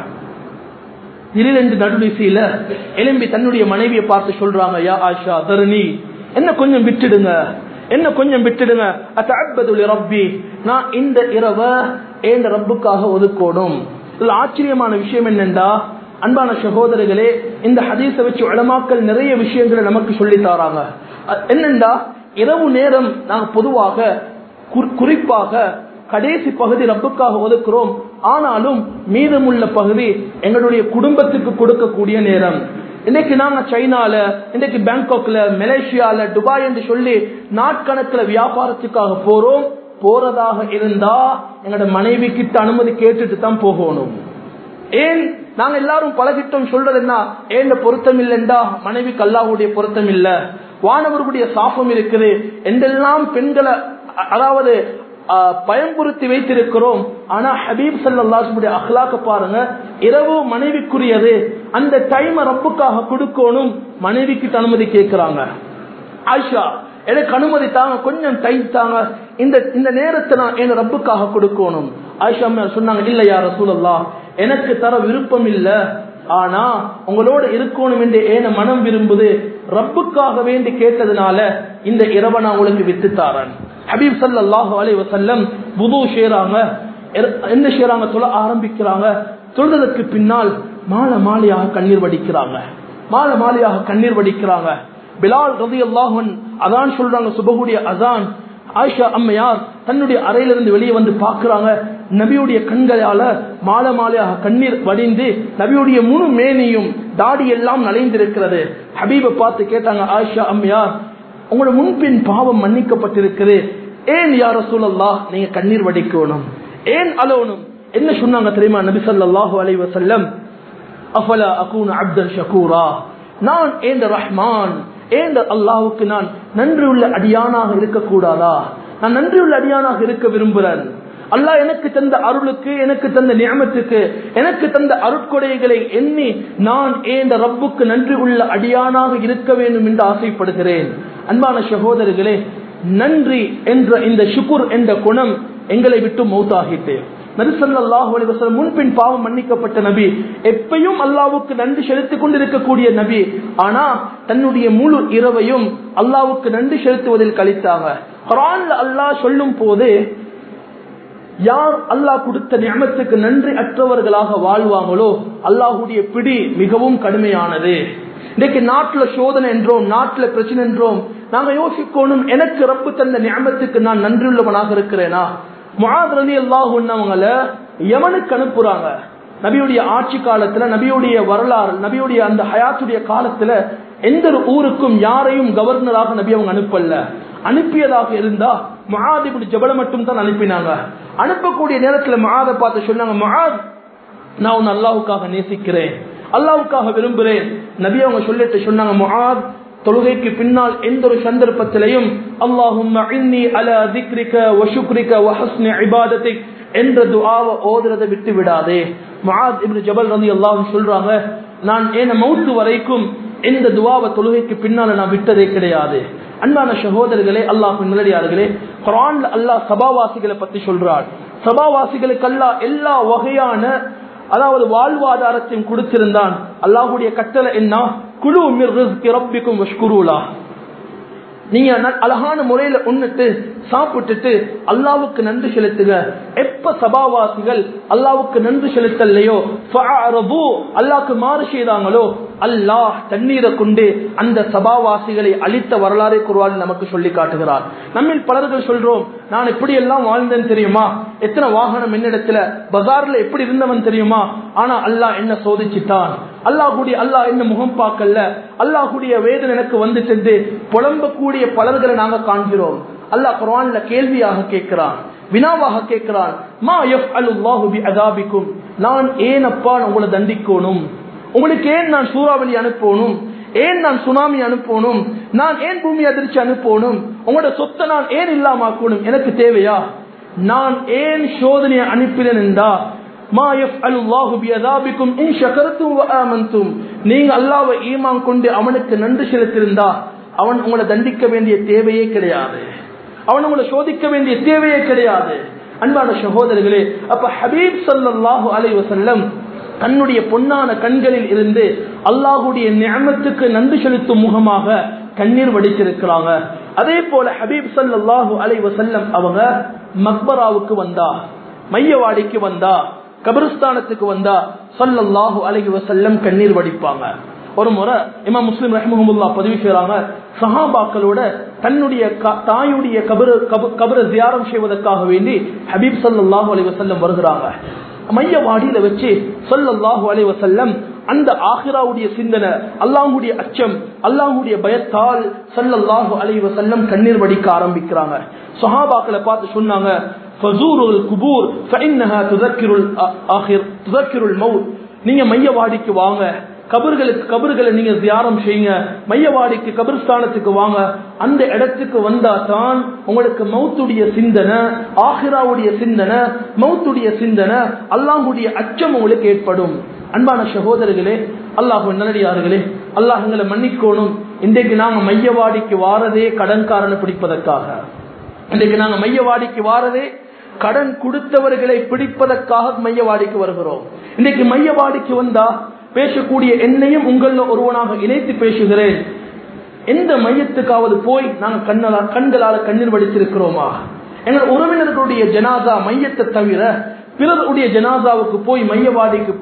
[SPEAKER 1] திடீரென்று நடுவிசையில எலும்பி தன்னுடைய மனைவியை பார்த்து சொல்றாங்க யா ஆயிஷா தருணி என்ன கொஞ்சம் விட்டுடுங்க என்ன கொஞ்சம் விட்டுடுங்க அத்தஅப்பதுலி ரப்பி நான் இந்த இரவை ஏண்ட ரப்புக்காக ஒதுக்கோடும் இதுல ஆச்சரியமான விஷயம் என்னண்டா அன்பான சகோதரர்களே இந்த ஹதீஸை வச்சு உளமாக்கல் நிறைய விஷயங்களை நமக்கு சொல்லி தாராங்க என்னண்டா இரவு நேரம் நாங்க பொதுவாக குறிப்பாக கடைசி பகுதி ரப்புக்காக ஒதுக்குறோம் ஆனாலும் மீதமுள்ள பகுதி எங்களுடைய குடும்பத்துக்கு கொடுக்கக்கூடிய நேரம் இன்னைக்கு நாங்க சைனால இன்னைக்கு பேங்காக்ல மலேசியால துபாய் என்று சொல்லி நாட்கணக்கில் வியாபாரத்துக்காக போறோம் போறதாக இருந்தா எங்களோட மனைவி கிட்ட அனுமதி கேட்டுட்டு தான் போகணும் ஏன் நாங்க எல்லாரும் பழகிட்டோம் சொல்றது என்ன ஏன் பொருத்தம் இல்லைண்டா மனைவி கல்லாவுடைய பொருத்தம் இல்ல வானவர்களுடைய சாபம் இருக்குது என்றெல்லாம் பெண்களை அதாவது பயன்புறுத்தி வைத்திருக்கிறோம் ஆனா ஹபீப் சல்லாஹுடைய அஹ்லாக்க பாருங்க இரவு மனைவிக்குரியது அந்த டைம் ரப்புக்காக கொடுக்கணும் மனைவிக்கு அனுமதி கேட்கிறாங்க ஆயிஷா எனக்கு அனுமதி தாங்க கொஞ்சம் டைம் தாங்க இந்த இந்த நேரத்தை நான் என் ரப்புக்காக கொடுக்கணும் ஆயிஷா சொன்னாங்க இல்ல யார சூழல்லா எனக்கு தர விருப்பம் இல்ல ஆனா உங்களோட இருக்கணும் என்று ஏன மனம் விரும்புது ரப்புக்காக வேண்டி கேட்டதுனால இந்த இரவை நான் உங்களுக்கு வித்து தாரன் ஹபீப் சல்லாஹு அலி வசல்லம் புது செய்யறாங்க என்ன செய்யறாங்க சொல்ல ஆரம்பிக்கிறாங்க சொல்றதற்கு பின்னால் மாலை மாலையாக கண்ணீர் வடிக்கிறாங்க மாலை மாலையாக கண்ணீர் வடிக்கிறாங்க பிலால் ரதி அல்லாஹன் அதான் சொல்றாங்க சுபகுடைய அதான் ஆயிஷா அம்மையார் தன்னுடைய அறையிலிருந்து வெளியே வந்து பார்க்கிறாங்க நபியுடைய கண்களால மாலை மாலையாக கண்ணீர் வடிந்து நபியுடைய முழு மேனியும் தாடி எல்லாம் நலைந்திருக்கிறது ஹபீபை பார்த்து கேட்டாங்க ஆயிஷா அம்மையார் உங்களோட முன்பின் பாவம் மன்னிக்கப்பட்டிருக்குது ஏன் யார சூழல்லா நீங்க கண்ணீர் வடிக்கணும் ஏன் அலோனும் என்ன சொன்னாங்க தெரியுமா நபி ஸல்லல்லாஹு அலைஹி வஸல்லம் அஃபலா அகூன அப்தன் ஷகூரா நான் ஏந்த ரஹ்மான் ஏந்த அல்லாஹ்வுக்கு நான் நன்றி உள்ள அடியானாக இருக்கக்கூடாதா நான் நன்றி உள்ள அடியானாக இருக்க விரும்புகிறேன் அல்லாஹ் எனக்கு தந்த அருளுக்கு எனக்கு தந்த நியமத்துக்கு எனக்கு தந்த அருட்கொடைகளை எண்ணி நான் ஏந்த ரப்புக்கு நன்றி உள்ள அடியானாக இருக்க வேண்டும் என்று ஆசைப்படுகிறேன் அன்பான சகோதரர்களே நன்றி என்ற இந்த சுக்குர் என்ற குணம் எங்களை விட்டு மௌத்தாகிட்டு நரிசல்லாஹு அலிவசலம் முன்பின் பாவம் மன்னிக்கப்பட்ட நபி எப்பயும் அல்லாவுக்கு நன்றி செலுத்திக் கொண்டிருக்கக்கூடிய நபி ஆனா தன்னுடைய முழு இரவையும் அல்லாவுக்கு நன்றி செலுத்துவதில் கழித்தாங்க குரான்ல அல்லாஹ் சொல்லும் போது யார் அல்லாஹ் கொடுத்த நியமத்துக்கு நன்றி அற்றவர்களாக வாழ்வாங்களோ அல்லாஹுடைய பிடி மிகவும் கடுமையானது இன்னைக்கு நாட்டுல சோதனை என்றோம் நாட்டுல பிரச்சனை என்றோம் நாங்க யோசிக்கணும் எனக்கு ரப்பு தந்த நியமத்துக்கு நான் நன்றியுள்ளவனாக இருக்கிறேனா மாதிரி அல்லாஹ் உண்ணவங்கள எவனுக்கு அனுப்புறாங்க நபியுடைய ஆட்சி காலத்துல நபியுடைய வரலாறு நபியுடைய அந்த ஹயாத்துடைய காலத்துல எந்த ஒரு ஊருக்கும் யாரையும் கவர்னராக நபி அவங்க அனுப்பல அனுப்பியதாக இருந்தா மகாதிபுடி ஜபல மட்டும் தான் அனுப்பினாங்க அனுப்பக்கூடிய நேரத்துல மகாத பார்த்து சொன்னாங்க மகாத் நான் உன்னை அல்லாவுக்காக நேசிக்கிறேன் அல்லாவுக்காக விரும்புகிறேன் நபி அவங்க சொல்லிட்டு சொன்னாங்க மகாத் தொழுகைக்கு பின்னால் எந்த ஒரு சந்தர்ப்பத்திலையும் அல்லாஹும் என்ற துஆவை ஓதுறதை விட்டு விடாதே மகாத் இப்னு ஜபல் ரதி அல்லாஹ் சொல்றாங்க நான் ஏன மௌத்து வரைக்கும் எந்த துவாவை தொழுகைக்கு பின்னால நான் விட்டதே கிடையாது அன்பான சகோதரர்களே அல்லாஹ் நிலடியார்களே குரான்ல அல்லாஹ் சபாவாசிகளை பத்தி சொல்றார் சபாவாசிகளுக்கு அல்லாஹ் எல்லா வகையான அதாவது வாழ்வாதாரத்தையும் கொடுத்திருந்தான் அல்லாஹுடைய கட்டளை என்ன குழு மிர் ரப்பிக்கும் வஷ்குருலா நீங்க அழகான முறையில உண்ணிட்டு சாப்பிட்டுட்டு அல்லாவுக்கு நன்றி செலுத்துக எப்ப சபாவாசிகள் அல்லாவுக்கு நன்றி செலுத்தலையோ அல்லாவுக்கு மாறு செய்தாங்களோ அல்லாஹ் தண்ணீரை கொண்டு அந்த சபாவாசிகளை அழித்த வரலாறை குருவால் நமக்கு சொல்லி காட்டுகிறார் நம்மில் பலர்கள் சொல்றோம் நான் எப்படி எல்லாம் வாழ்ந்தேன் தெரியுமா எத்தனை வாகனம் என்னிடத்துல பஜார்ல எப்படி இருந்தவன் தெரியுமா ஆனா அல்லாஹ் என்ன சோதிச்சுட்டான் அல்லாஹுடைய அல்லாஹ் என்ன முகம் பார்க்கல அல்லாஹுடைய வேதனை எனக்கு வந்து சென்று புலம்பக்கூடிய பலர்களை நாங்க காண்கிறோம் அல்லாஹ் குரான்ல கேள்வியாக கேட்கிறான் வினாவாக கேட்கிறான் மா எஃப் அல்லாஹு பி அதாபிக்கும் நான் ஏன் அப்பா உங்களை தண்டிக்கணும் உங்களுக்கு ஏன் நான் சூறாவளி அனுப்பணும் ஏன் நான் சுனாமி அனுப்பணும் நான் ஏன் பூமி அதிர்ச்சி அனுப்பணும் உங்களோட சொத்தை நான் ஏன் இல்லாமக்கணும் எனக்கு தேவையா நான் ஏன் சோதனையை அனுப்பினேன் என்றா நீங்க அல்லாவை ஈமான் கொண்டு அவனுக்கு நன்றி செலுத்திருந்தா அவன் உங்களை தண்டிக்க வேண்டிய தேவையே கிடையாது அவன் உங்களை சோதிக்க வேண்டிய தேவையே கிடையாது அன்பான சகோதரர்களே அப்ப ஹபீப் சல்லாஹூ அலை வசல்லம் தன்னுடைய பொன்னான கண்களில் இருந்து அல்லாஹுடைய ஞானத்துக்கு நன்றி செலுத்தும் முகமாக கண்ணீர் வடித்திருக்கிறாங்க அதே போல ஹபீப் சல்லாஹூ அலை வசல்லம் அவங்க மக்பராவுக்கு வந்தா மையவாடிக்கு வந்தா கபிரஸ்தானத்துக்கு வந்தா சல்லல்லாஹு அலைஹி வசல்லம் கண்ணீர் வடிப்பாங்க ஒரு முறை இமாம் முஸ்லிம் ரஹ்மஹமுல்லா பதிவு செய்யறாங்க சஹாபாக்களோட தன்னுடைய தாயுடைய கபரு கபர தியாரம் செய்வதற்காக வேண்டி ஹபீப் சல்லாஹூ அலி வசல்லம் வருகிறாங்க மையவாடியில வச்சு சொல்லல்லாஹு அலி வசல்லம் அந்த ஆஹிராவுடைய சிந்தனை அல்லாஹுடைய அச்சம் அல்லாஹுடைய பயத்தால் சல்லல்லாஹு அலி வசல்லம் கண்ணீர் வடிக்க ஆரம்பிக்கிறாங்க சஹாபாக்களை பார்த்து சொன்னாங்க فزوروا القبور فإنها تذكر الآخر تذكر الموت நீங்க மையவாடிக்கு வாங்க கபர்களுக்கு கபர்களை நீங்க தியானம் செய்யுங்க மையவாடிக்கு கபிரஸ்தானத்துக்கு வாங்க அந்த இடத்துக்கு வந்தா தான் உங்களுக்கு மௌத்துடைய சிந்தனை ஆஹிராவுடைய சிந்தனை மௌத்துடைய சிந்தனை அல்லாஹுடைய அச்சம் உங்களுக்கு ஏற்படும் அன்பான சகோதரர்களே அல்லாஹு நல்லடியார்களே அல்லாஹ் எங்களை மன்னிக்கணும் இன்றைக்கு நாங்க மையவாடிக்கு வாரதே கடன்காரனை பிடிப்பதற்காக இன்றைக்கு நாங்க மையவாடிக்கு வாரதே கடன் கொடுத்தவர்களை பிடிப்பதற்காக மையவாடிக்கு வருகிறோம் இன்னைக்கு மையவாடிக்கு வந்தா பேசக்கூடிய என்னையும் உங்கள ஒருவனாக இணைத்து பேசுகிறேன் எந்த மையத்துக்காவது போய் நாங்கள் கண்ணால கண்களால கண்ணீர் வடித்திருக்கிறோமா எங்கள் உறவினர்களுடைய ஜனாதா மையத்தை தவிர பிறருடைய ஜனாதாவுக்கு போய் மையவாடிக்கு போய்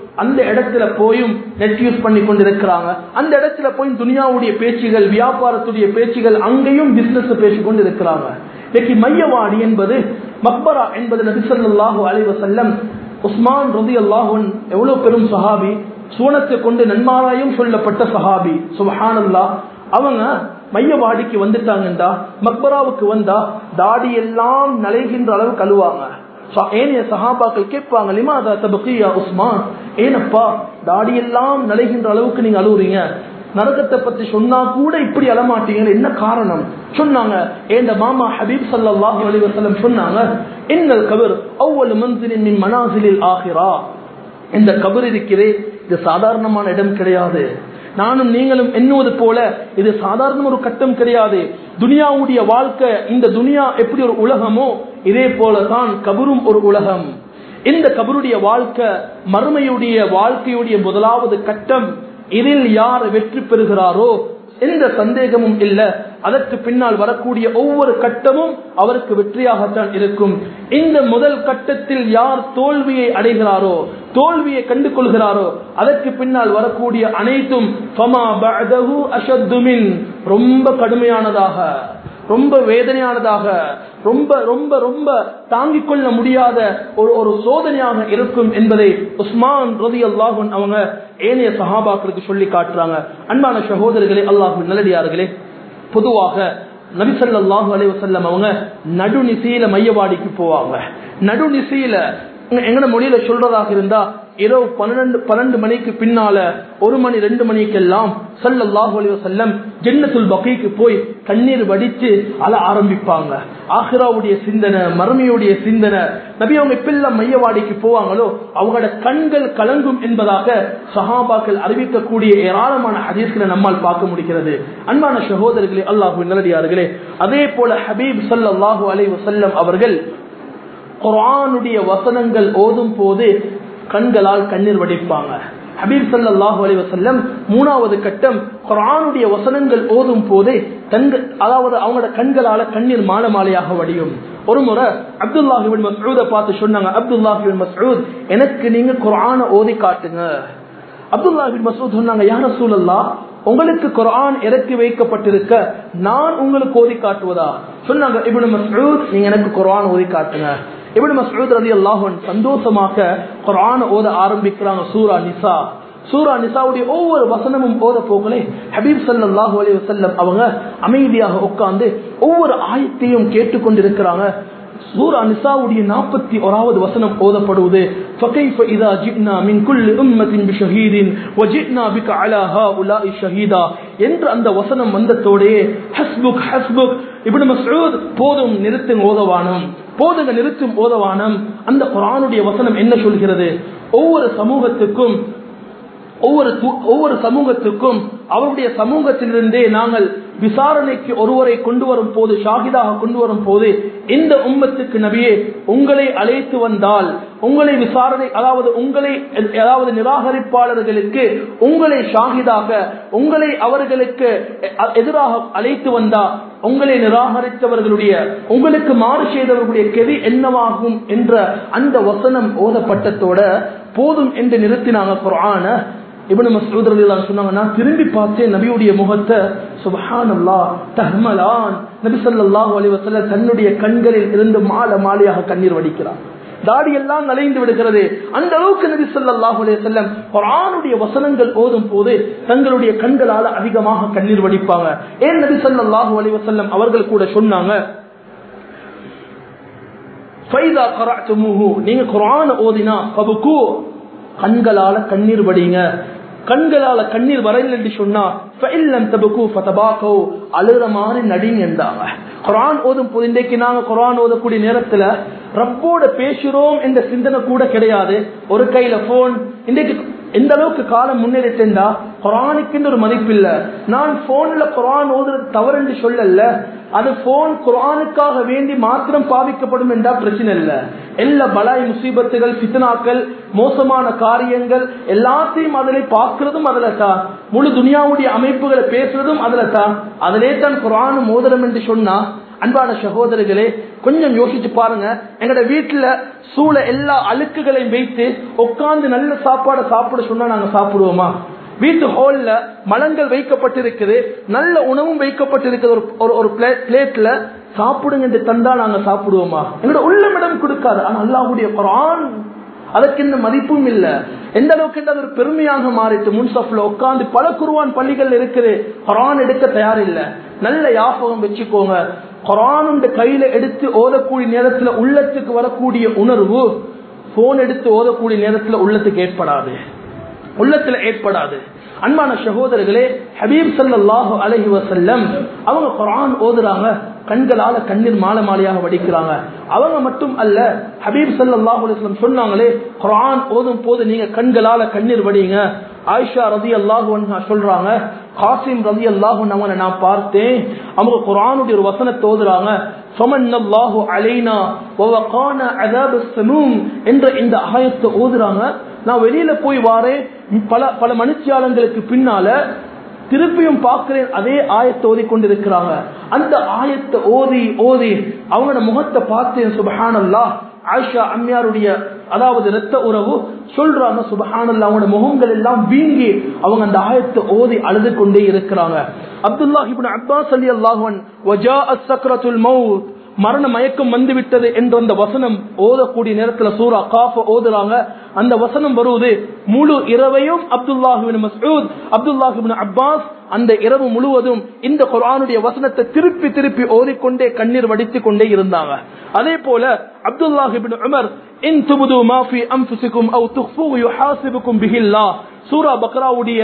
[SPEAKER 1] அந்த இடத்துல போயும் நெட் யூஸ் பண்ணி கொண்டிருக்கிறாங்க அந்த இடத்துல போய் துனியாவுடைய பேச்சுகள் வியாபாரத்துடைய பேச்சுகள் அங்கேயும் பிசினஸ் பேசி கொண்டு இருக்கிறாங்க இன்னைக்கு மையவாடி என்பது மக்பரா என்பது நபிசல்லாஹு அலைவசல்லம் உஸ்மான் ரதி அல்லாஹுன் எவ்வளவு பெரும் சஹாபி சூனத்தை கொண்டு நன்மாராயம் சொல்லப்பட்ட சஹாபி சுபஹானல்லா அவங்க மையவாடிக்கு வந்துட்டாங்கண்டா மக்பராவுக்கு வந்தா தாடி எல்லாம் நலைகின்ற அளவு கழுவாங்க ஏனைய சஹாபாக்கள் கேட்பாங்க லிமாதா தபக்கியா உஸ்மான் ஏனப்பா தாடி எல்லாம் நலைகின்ற அளவுக்கு நீங்க அழுவுறீங்க நரகத்தை பத்தி சொன்னா கூட இப்படி அழமாட்டீங்கன்னு என்ன காரணம் சொன்னாங்க ஏண்ட மாமா ஹபீப் சல்லாஹூ அலி வசல்லம் சொன்னாங்க இன்னல் கபர் அவ்வளவு மன்சிலின் மனாசிலில் ஆகிறா இந்த கபர் இருக்கிறே இது சாதாரணமான இடம் கிடையாது நானும் நீங்களும் எண்ணுவது போல இது சாதாரண ஒரு கட்டம் கிடையாது துனியாவுடைய வாழ்க்கை இந்த துனியா எப்படி ஒரு உலகமோ இதே போலதான் கபரும் ஒரு உலகம் இந்த கபருடைய வாழ்க்கை மறுமையுடைய வாழ்க்கையுடைய முதலாவது கட்டம் இதில் யார் வெற்றி பெறுகிறாரோ எந்த சந்தேகமும் இல்ல அதற்கு பின்னால் வரக்கூடிய ஒவ்வொரு கட்டமும் அவருக்கு வெற்றியாகத்தான் இருக்கும் இந்த முதல் கட்டத்தில் யார் தோல்வியை அடைகிறாரோ தோல்வியை கண்டு கொள்கிறாரோ அதற்கு பின்னால் வரக்கூடிய அனைத்தும் ரொம்ப கடுமையானதாக ரொம்ப வேதனையானதாக ரொம்ப ரொம்ப ரொம்ப தாங்கிக் கொள்ள முடியாத ஒரு ஒரு சோதனையாக இருக்கும் என்பதை உஸ்மான் ரதி அல்லாஹன் அவங்க ஏனைய சஹாபாக்களுக்கு சொல்லி காட்டுறாங்க அன்பான சகோதரர்களே அல்லாஹு நல்லடியார்களே பொதுவாக நபிசல்லாஹு அலைய வசல்லம் அவங்க நடுநிசையில மையவாடிக்கு போவாங்க நடுநிசையில எங்கட மொழியில சொல்றதாக இருந்தா இரவு பன்னெண்டு பன்னெண்டு மணிக்கு பின்னால ஒரு மணி ரெண்டு மணிக்கெல்லாம் சல்லல்லாஹு அலைஹி வஸல்லம் ஜன்னத்துல் பகைக்கு போய் கண்ணீர் வடித்து அழ ஆரம்பிப்பாங்க ஆஹிராவுடைய சிந்தனை மறுமையுடைய சிந்தனை நபி அவங்க எப்பெல்லாம் மையவாடிக்கு போவாங்களோ அவங்களோட கண்கள் கலங்கும் என்பதாக சஹாபாக்கள் அறிவிக்கக்கூடிய ஏராளமான ஹதீஸ்களை நம்மால் பார்க்க முடிகிறது அன்பான சகோதரர்களே அல்லாஹு நல்லடியார்களே அதே போல ஹபீப் சல்லல்லாஹு அலைஹி வஸல்லம் அவர்கள் குர்ஆனுடைய வசனங்கள் ஓதும் போது கண்களால் கண்ணீர் வடிப்பாங்க ஹபீப் சல்லாஹூ அலி வசல்லம் மூணாவது கட்டம் குரானுடைய வசனங்கள் ஓதும் போதே கண்கள் அதாவது அவங்களோட கண்களால கண்ணீர் மாலை மாலையாக வடியும் ஒரு முறை அப்துல்லாஹிபின் மசூத பார்த்து சொன்னாங்க அப்துல்லாஹிபின் மசூத் எனக்கு நீங்க குரான ஓதி காட்டுங்க அப்துல்லாஹிபின் மசூத் சொன்னாங்க யார சூழல்லா உங்களுக்கு குரான் இறக்கி வைக்கப்பட்டிருக்க நான் உங்களுக்கு ஓதி காட்டுவதா சொன்னாங்க இபின் மசூத் நீங்க எனக்கு குரான் ஓதி காட்டுங்க இபின் மசூத் ரதி அல்லாஹன் சந்தோஷமாக குரான் ஓத ஆரம்பிக்கிறாங்க சூரா நிசா சூரா நிசாவுடைய ஒவ்வொரு வசனமும் ஓத போகலே ஹபீப் சல்லாஹூ அலி வசல்லம் அவங்க அமைதியாக உட்கார்ந்து ஒவ்வொரு ஆயத்தையும் கேட்டுக்கொண்டிருக்கிறாங்க சூரா நிசாவுடைய நாற்பத்தி ஓராவது வசனம் ஓதப்படுவது فكيف إذا جئنا من كل أمة بشهيد وجئنا بك على هؤلاء شهيدا என்று அந்த வசனம் வந்ததோடே ஹஸ்புக் ஹஸ்புக் இப்னு மஸ்ஊத் போதும் நிறுத்தும் ஓதவானம் போதுங்க நிறுத்தும் ஓதவானம் அந்த குரானுடைய வசனம் என்ன சொல்கிறது ஒவ்வொரு சமூகத்துக்கும் ஒவ்வொரு ஒவ்வொரு சமூகத்துக்கும் அவருடைய சமூகத்திலிருந்தே நாங்கள் விசாரணைக்கு ஒருவரை கொண்டு வரும் போது ஷாகிதாக கொண்டு வரும் போது இந்த உம்மத்துக்கு நபியே உங்களை அழைத்து வந்தால் உங்களை விசாரணை அதாவது உங்களை அதாவது நிராகரிப்பாளர்களுக்கு உங்களை ஷாகிதாக உங்களை அவர்களுக்கு எதிராக அழைத்து வந்தா உங்களை நிராகரித்தவர்களுடைய உங்களுக்கு மாறு செய்தவர்களுடைய கெதி என்னவாகும் என்ற அந்த வசனம் ஓதப்பட்டத்தோட போதும் என்று நிறுத்தினாங்க குரான இவனு மசூத் ரலியல்லாஹு சொன்னாங்க நான் திரும்பி பார்த்தேன் நபியுடைய முகத்தை சுபஹானல்லாஹ் தஹ்மலான் நபி ஸல்லல்லாஹு அலைஹி வஸல்லம் தன்னுடைய கண்களில் இருந்து மாலை மாலையாக கண்ணீர் வடிக்கிறார் தாடி எல்லாம் நலைந்து விடுகிறது அந்த அளவுக்கு நபி ஸல்லல்லாஹு அலைஹி வஸல்லம் குர்ஆனுடைய வசனங்கள் ஓதும் போது தங்களுடைய கண்களால அதிகமாக கண்ணீர் வடிப்பாங்க ஏன் நபி ஸல்லல்லாஹு அலைஹி வஸல்லம் அவர்கள் கூட சொன்னாங்க ஃபைதா கரஅத்துமுஹு நீங்க குர்ஆன் ஓதினா ஃபபுகு கண்களால கண்ணீர் வடிங்க கண்களால கண்ணீர் வரையில் என்று சொன்னா அழுற மாதிரி நடிங்க என்றாங்க குரான் ஓதும் போது இன்றைக்கு நாங்க குரான் ஓதக்கூடிய நேரத்துல ரப்போட பேசுறோம் என்ற சிந்தனை கூட கிடையாது ஒரு கையில போன் இன்றைக்கு எந்த அளவுக்கு காலம் முன்னேறிட்டா குரானுக்கு ஒரு மதிப்பு இல்ல நான் போன்ல குரான் ஓதுறது தவறு என்று சொல்லல அது போன் குரானுக்காக வேண்டி மாத்திரம் பாவிக்கப்படும் என்றா பிரச்சனை இல்ல எல்லா பலாய் முசீபத்துகள் பித்தனாக்கள் மோசமான காரியங்கள் எல்லாத்தையும் அதில் பார்க்கிறதும் அதுல தான் முழு துனியாவுடைய அமைப்புகளை பேசுறதும் அதுல தான் அதிலே தான் குரான் மோதிரம் என்று சொன்னா அன்பான சகோதரர்களே கொஞ்சம் யோசிச்சு பாருங்க எங்கட வீட்டுல சூழ எல்லா அழுக்குகளையும் வைத்து உட்கார்ந்து நல்ல சாப்பாடை சாப்பிட சொன்னா நாங்க சாப்பிடுவோமா வீட்டு ஹால்ல மலங்கள் வைக்கப்பட்டிருக்குது நல்ல உணவும் வைக்கப்பட்டிருக்குது ஒரு ஒரு ஒரு பிளேட்ல சாப்பிடுங்க என்று தந்தா நாங்க சாப்பிடுவோமா எங்களோட உள்ளமிடம் கொடுக்காது ஆனா அல்லாஹுடைய குரான் அதற்கு இந்த மதிப்பும் இல்ல எந்த அளவுக்கு அது ஒரு பெருமையாக மாறிட்டு முன்சப்ல உட்கார்ந்து பல குருவான் பள்ளிகள் இருக்குது குரான் எடுக்க தயார் இல்ல நல்ல யாபகம் வச்சுக்கோங்க குரான் கையில எடுத்து ஓதக்கூடிய நேரத்துல உள்ளத்துக்கு வரக்கூடிய உணர்வு போன் எடுத்து ஓதக்கூடிய நேரத்துல உள்ளத்துக்கு ஏற்படாது உள்ளத்துல ஏற்படாது அன்பான சகோதரர்களே ஹபீப் சல்லாஹு அலஹி வசல்லம் அவங்க குரான் ஓதுறாங்க கண்களால கண்ணீர் மாலை மாலையாக வடிக்கிறாங்க அவங்க மட்டும் அல்ல ஹபீப் சல்லாஹு அலிஸ்லம் சொன்னாங்களே குரான் ஓதும் போது நீங்க கண்களால கண்ணீர் வடிங்க ஆயிஷா ரதி அல்லாஹு சொல்றாங்க காசிம் ரதி அல்லாஹு அவங்களை நான் பார்த்தேன் அவங்க குரானுடைய ஒரு வசனத்தை ஓதுறாங்க சொமன்னல்லாஹு அலைனா ஒவகான அதாபு சமூம் என்ற இந்த ஆயத்தை ஓதுறாங்க நான் வெளியில போய் வாரேன் பல பல மனுஷியாளங்களுக்கு பின்னால திருப்பியும் பார்க்கிறேன் அதே ஆயத்தை ஓதி கொண்டிருக்கிறாங்க அந்த ஆயத்தை ஓதி ஓதி அவங்களோட முகத்தை பார்த்தேன் சுபஹானல்லா ஆயிஷா அம்மையாருடைய அதாவது ரத்த உறவு சொல்றாங்க சுபஹானல்லா அவங்களோட முகங்கள் எல்லாம் வீங்கி அவங்க அந்த ஆயத்தை ஓதி அழுது கொண்டே இருக்கிறாங்க அப்துல்லாஹிபின் அப்பாஸ் அலி அல்லாஹன் வஜா அஸ்ஸக்ரத்துல் மவுத் மரண மயக்கம் வந்து விட்டது என்ற அந்த வசனம் ஓதக்கூடிய நேரத்துல சூரா காஃப ஓதுறாங்க அந்த வசனம் வருவது முழு இரவையும் அப்துல்லாஹிபின் மசூத் அப்துல்லாஹிபின் அப்பாஸ் அந்த இரவு முழுவதும் இந்த குரானுடைய வசனத்தை திருப்பி திருப்பி ஓதிக்கொண்டே கண்ணீர் வடித்துக் கொண்டே இருந்தாங்க அதே போல அப்துல்லாஹிபின் உமர் இன் துபுது மாஃபி அம்ஃபுசிக்கும் அவு துஃபு யுஹாசிபுக்கும் பிஹில்லா சூரா பக்ராவுடைய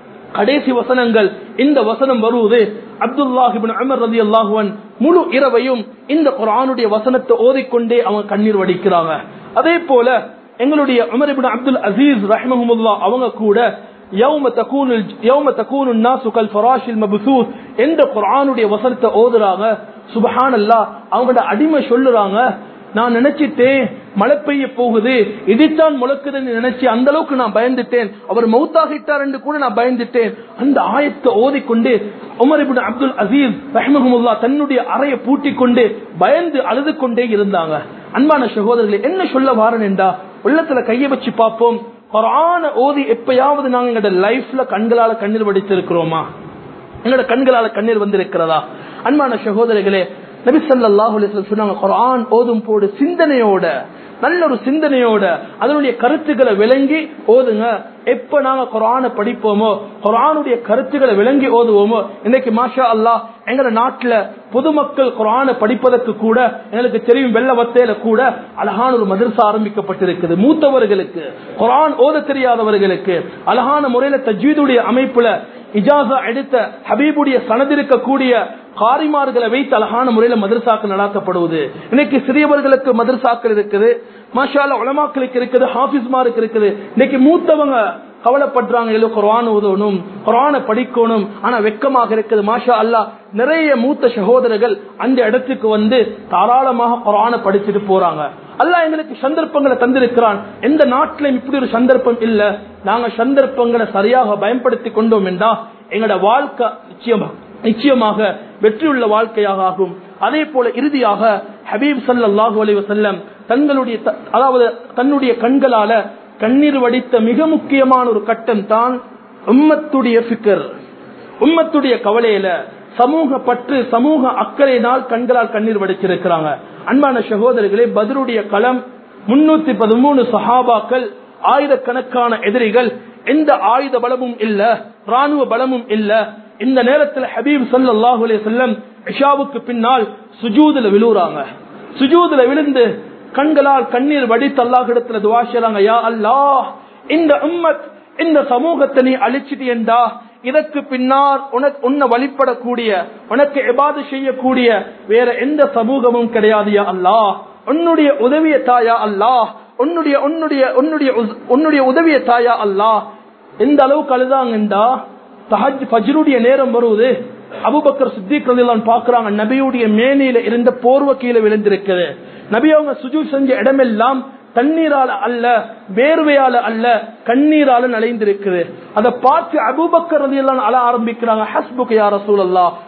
[SPEAKER 1] கடைசி வசனங்கள் இந்த வசனம் வருவது அப்துல்லாஹிபின் அமர் ரதி அல்லாஹுவன் முழு இரவையும் இந்த குரானுடைய வசனத்தை ஓதிக்கொண்டே அவங்க கண்ணீர் வடிக்கிறாங்க அதே போல எங்களுடைய உமர் அப்துல் அசீஸ் ரஹ்மஹமுல்லா அவங்க கூட யௌம தகூனு யௌம தகூனு الناس كالفراش المبثوث என்ற குர்ஆனுடைய வசனத்தை ஓதுறாங்க சுபஹானல்லாஹ் அவங்களோட அடிமை சொல்லுறாங்க நான் நினைச்சிட்டேன் மழை பெய்ய போகுது இடித்தான் முழக்குதுன்னு நினைச்சு அந்த அளவுக்கு நான் பயந்துட்டேன் அவர் மௌத்தாகிட்டார் என்று கூட நான் பயந்துட்டேன் அந்த ஆயத்தை ஓதிக்கொண்டு உமர் இபின் அப்துல் அசீஸ் ரஹ்மஹமுல்லா தன்னுடைய அறையை பூட்டிக் கொண்டு பயந்து அழுது கொண்டே இருந்தாங்க அன்பான சகோதரர்களே என்ன சொல்ல வாரன் என்றா உள்ளத்துல கையை வச்சு பார்ப்போம் குரான ஓதி எப்பயாவது நாங்க எங்களோட லைஃப்ல கண்களால கண்ணீர் வடித்திருக்கிறோமா எங்களோட கண்களால கண்ணீர் வந்திருக்கிறதா அன்பான சகோதரிகளே நபி ஸல்லல்லாஹு சொன்னாங்க குரான் ஓதும் போது சிந்தனையோட நல்ல ஒரு சிந்தனையோட அதனுடைய கருத்துக்களை விளங்கி ஓதுங்க எப்ப நாங்க குரானை படிப்போமோ குரானுடைய கருத்துக்களை விளங்கி ஓதுவோமோ இன்னைக்கு மாஷா அல்லாஹ் எங்க நாட்டுல பொதுமக்கள் குரானை படிப்பதற்கு கூட எங்களுக்கு தெரியும் வெள்ள வத்தையில கூட அழகான ஒரு மதரசா ஆரம்பிக்கப்பட்டிருக்குது மூத்தவர்களுக்கு குரான் ஓத தெரியாதவர்களுக்கு அழகான முறையில தஜ்வீதுடைய அமைப்புல இஜாசா எடுத்த ஹபீபுடைய சனதிருக்கக்கூடிய காரிமார்களை வைத்து அழகான முறையில மதரசாக்கள் நடாத்தப்படுவது இன்னைக்கு சிறியவர்களுக்கு மதரசாக்கள் இருக்குது மாஷால உலமாக்களுக்கு இருக்குது ஹாபிஸ்மாருக்கு இருக்குது இன்னைக்கு மூத்தவங்க கவலைப்படுறாங்க இல்ல குரான் ஓதணும் குரானை படிக்கணும் ஆனா வெக்கமாக இருக்குது மாஷா அல்லா நிறைய மூத்த சகோதரர்கள் அந்த இடத்துக்கு வந்து தாராளமாக குரானை படிச்சுட்டு போறாங்க அல்லாஹ் எங்களுக்கு சந்தர்ப்பங்களை தந்திருக்கிறான் எந்த நாட்டிலும் இப்படி ஒரு சந்தர்ப்பம் இல்ல நாங்க சந்தர்ப்பங்களை சரியாக பயன்படுத்தி கொண்டோம் என்றா எங்களோட வாழ்க்கை நிச்சயமா நிச்சயமாக வெற்றியுள்ள வாழ்க்கையாக ஆகும் அதே போல இறுதியாக ஹபீப் சல்லாஹூ அலி வசல்லம் தங்களுடைய அதாவது தன்னுடைய கண்களால கண்ணீர் வடித்த மிக முக்கியமான ஒரு கட்டம் தான் உம்மத்துடைய பிக்கர் உம்மத்துடைய கவலையில சமூக பற்று சமூக அக்கறையினால் கண்களால் கண்ணீர் வடிச்சிருக்கிறாங்க அன்பான சகோதரர்களே பதருடைய களம் முன்னூத்தி பதிமூணு சஹாபாக்கள் ஆயிரக்கணக்கான எதிரிகள் எந்த ஆயுத பலமும் இல்ல ராணுவ பலமும் இல்ல இந்த நேரத்தில் ஹபீப் சல்லாஹூ அலி செல்லம் இஷாவுக்கு பின்னால் சுஜூதுல விழுறாங்க சுஜூதுல விழுந்து கண்களால் கண்ணீர் வடித்து அல்லாஹிடத்துல துவா செய்றாங்க யா அல்லாஹ் இந்த உம்மத் இந்த சமூகத்தை நீ அழிச்சிட்டு என்றா இதற்கு பின்னால் உனக்கு உன்னை வழிபடக்கூடிய உனக்கு எபாது செய்யக்கூடிய வேற எந்த சமூகமும் கிடையாது யா அல்லாஹ் உன்னுடைய உதவிய தாயா அல்லாஹ் உன்னுடைய உன்னுடைய உன்னுடைய உன்னுடைய உதவிய தாயா அல்லாஹ் எந்த அளவுக்கு அழுதாங்கண்டா தஹஜ் ஃபஜ்ருடைய நேரம் வருவது அபுபக்கர் சித்திக் ரலியல்லாஹு பாக்குறாங்க நபியுடைய மேனியில இருந்த போர்வ கீழே விழுந்திருக்குது நபி அவங்க சுஜூ செஞ்ச இடமெல்லாம் தண்ணீரால அல்ல வேர்வையால அல்ல கண்ணீரால நலைந்திருக்குது அதை பார்த்து அபுபக்கர் ரலியல்லாஹு அழ ஆரம்பிக்கிறாங்க ஹஸ்புக் யா ரசூலல்லாஹ்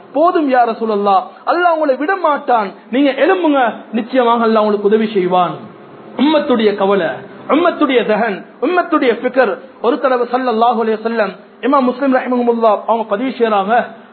[SPEAKER 1] போதும் யார சொல்லல்லா அல்லாஹ் உங்களை விட மாட்டான் நீங்க எழும்புங்க நிச்சயமாக அல்லாஹ் உங்களுக்கு உதவி செய்வான் உம்மத்துடைய கவலை உம்மத்துடைய தகன் உம்மத்துடைய பிக்கர் ஒரு தடவை சல்லல்லாஹு அலைஹி வஸல்லம் இமாம் முஸ்லிம் ரஹிமஹுல்லாஹ் அவங்க பதிவு செய்றாங்க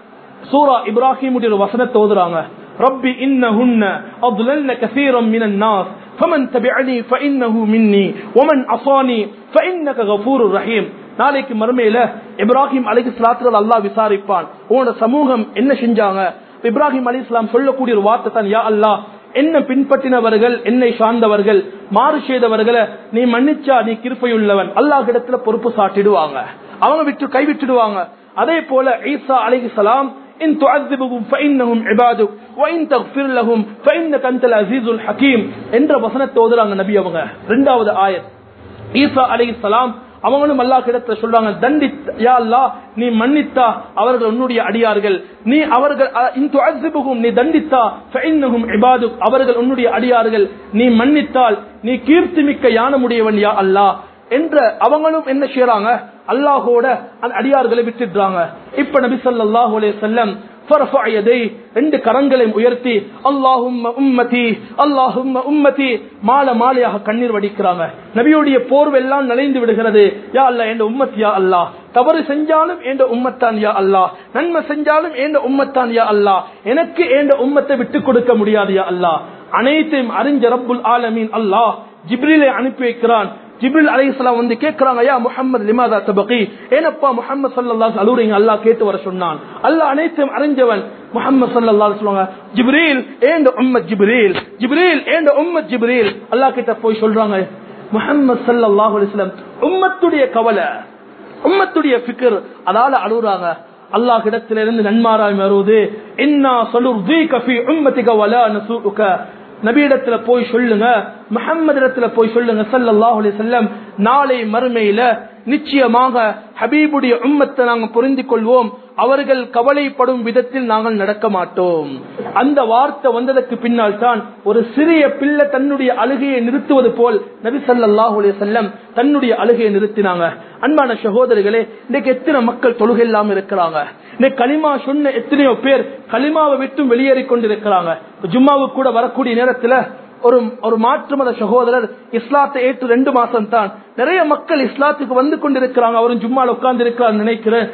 [SPEAKER 1] சூரா இப்ராஹிமுடைய ஒரு வசனத்தை ஓதுறாங்க ரப்பி இன்னஹுன்ன அضللن كثيرا من الناس فمن تبعني فانه مني ومن عصاني فانك غفور رحيم நாளைக்கு மறுமையில இப்ராஹிம் அலைஹி ஸலாத்து அல்லாஹ் விசாரிப்பான் உன்னோட சமூகம் என்ன செஞ்சாங்க இப்ராஹிம் அலைஹிஸ்ஸலாம் சொல்லக்கூடிய ஒரு வார்த்தை தான் யா அல்லாஹ் என்ன பின்பற்றினவர்கள் என்னை சார்ந்தவர்கள் மாறு செய்தவர்களை நீ மன்னிச்சா நீ கிருப்பையுள்ளவன் அல்லாஹ் இடத்துல பொறுப்பு சாட்டிடுவாங்க அவங்க விட்டு கைவிட்டுடுவாங்க அதே போல ஈசா அலைஹிஸ்ஸலாம் إن تعذبهم فإنهم عبادك وإن تغفر لهم فإنك أنت العزيز الحكيم என்ற வசனத்தை ஓதுறாங்க நபி அவங்க இரண்டாவது ஆயத் ஈசா அலைஹிஸ்ஸலாம் அவங்களும் அல்லாஹ் கிடத்துல சொல்றாங்க தண்டி யா அல்லாஹ் நீ மன்னித்தா அவர்கள் உன்னுடைய அடியார்கள் நீ அவர்கள் அ, இன் துஅஸ்ஸிபுஹும் நீ தண்டித்தா ஃபஇன்னஹும் இபாதுக் அவர்கள் உன்னுடைய அடியார்கள் நீ மன்னித்தால் நீ கீர்த்தி மிக்க யானமுடையவன் யா அல்லாஹ் என்ற அவங்களும் என்ன செய்யறாங்க அல்லாஹோட அந்த அடியார்களை விட்டுடுறாங்க இப்ப நபி ஸல்லல்லாஹு அலைஹி வஸல்லம் فرفع يديه ரெண்டு கரங்களையும் உயர்த்தி அல்லாஹும்ம உம்மதி அல்லாஹும்ம உம்மதி மால மாலையாக கண்ணீர் வடிக்கிறாங்க நபியுடைய போர்வெல்லாம் நலைந்து விடுகிறது யா அல்லாஹ் என்ற உம்மத் யா அல்லாஹ் தவறு செஞ்சாலும் என்ற உம்மத்தான் யா அல்லாஹ் நன்மை செஞ்சாலும் என்ற உம்மத்தான் யா அல்லாஹ் எனக்கு என்ற உம்மத்தை விட்டு கொடுக்க முடியாது யா அல்லாஹ் அனைத்தையும் அறிஞ்ச ரப்புல் ஆலமீன் அல்லாஹ் ஜிப்ரிலை அனுப்பி வைக்கிறான் ஜிப்ரில் அலைஹிஸ்ஸலாம் வந்து கேக்குறாங்க யா முஹம்மது லிமாதா தபகி ஏனப்பா முஹம்மது ஸல்லல்லாஹு அலுவலிங்க அல்லாஹ் கேட்டு வர சொன்னான் அல்லாஹ் அனைத்தையும் அறிஞ்சவன் முஹம்மது ஸல்லல்லாஹு அலைஹி சொல்லுவாங்க ஜிப்ரீல் ஏண்ட உம்மத் ஜிப்ரீல் ஜிப்ரீல் ஏண்ட உம்மத் ஜிப்ரீல் அல்லாஹ் கிட்ட போய் சொல்றாங்க முஹம்மது ஸல்லல்லாஹு அலைஹி வஸல்லம் உம்மத்துடைய கவலை உம்மத்துடைய ஃபிக்ர் அதால அழுகுறாங்க அல்லாஹ் இடத்திலிருந்து நன்மாராய் வருவது இன்னா சலுர்தீக ஃபீ உம்மதிக வலா நசூக நபியிடத்துல போய் சொல்லுங்க முஹம்மது இடத்துல போய் சொல்லுங்க ஸல்லல்லாஹு அலைஹி வஸல்லம் நாளை மறுமையில நிச்சயமாக ஹபீபுடைய உம்மத்தை நாங்கள் புரிந்து கொள்வோம் அவர்கள் கவலைப்படும் விதத்தில் நாங்கள் நடக்க மாட்டோம் அந்த வார்த்தை வந்ததற்கு பின்னால் தான் ஒரு சிறிய பிள்ளை தன்னுடைய அழுகையை நிறுத்துவது போல் நபி ஸல்லல்லாஹு அலைஹி வஸல்லம் தன்னுடைய அழுகையை நிறுத்தினாங்க அன்பான சகோதரர்களே இன்னைக்கு எத்தனை மக்கள் தொழுகை இல்லாம இருக்கிறாங்க இன்னைக்கு களிமா சொன்ன எத்தனையோ பேர் களிமாவை விட்டும் வெளியேறி கொண்டிருக்கிறாங்க ஜும்மாவுக்கு கூட வரக்கூடிய நேரத்துல ஒரு ஒரு மாற்று மத சகோதரர் இஸ்லாத்தை ஏற்று ரெண்டு மாசம் தான் நிறைய மக்கள் இஸ்லாத்துக்கு வந்து கொண்டிருக்கிறாங்க அவரும் ஜும்மால உட்கார்ந்து இருக்கிறார் நினைக்கிறேன்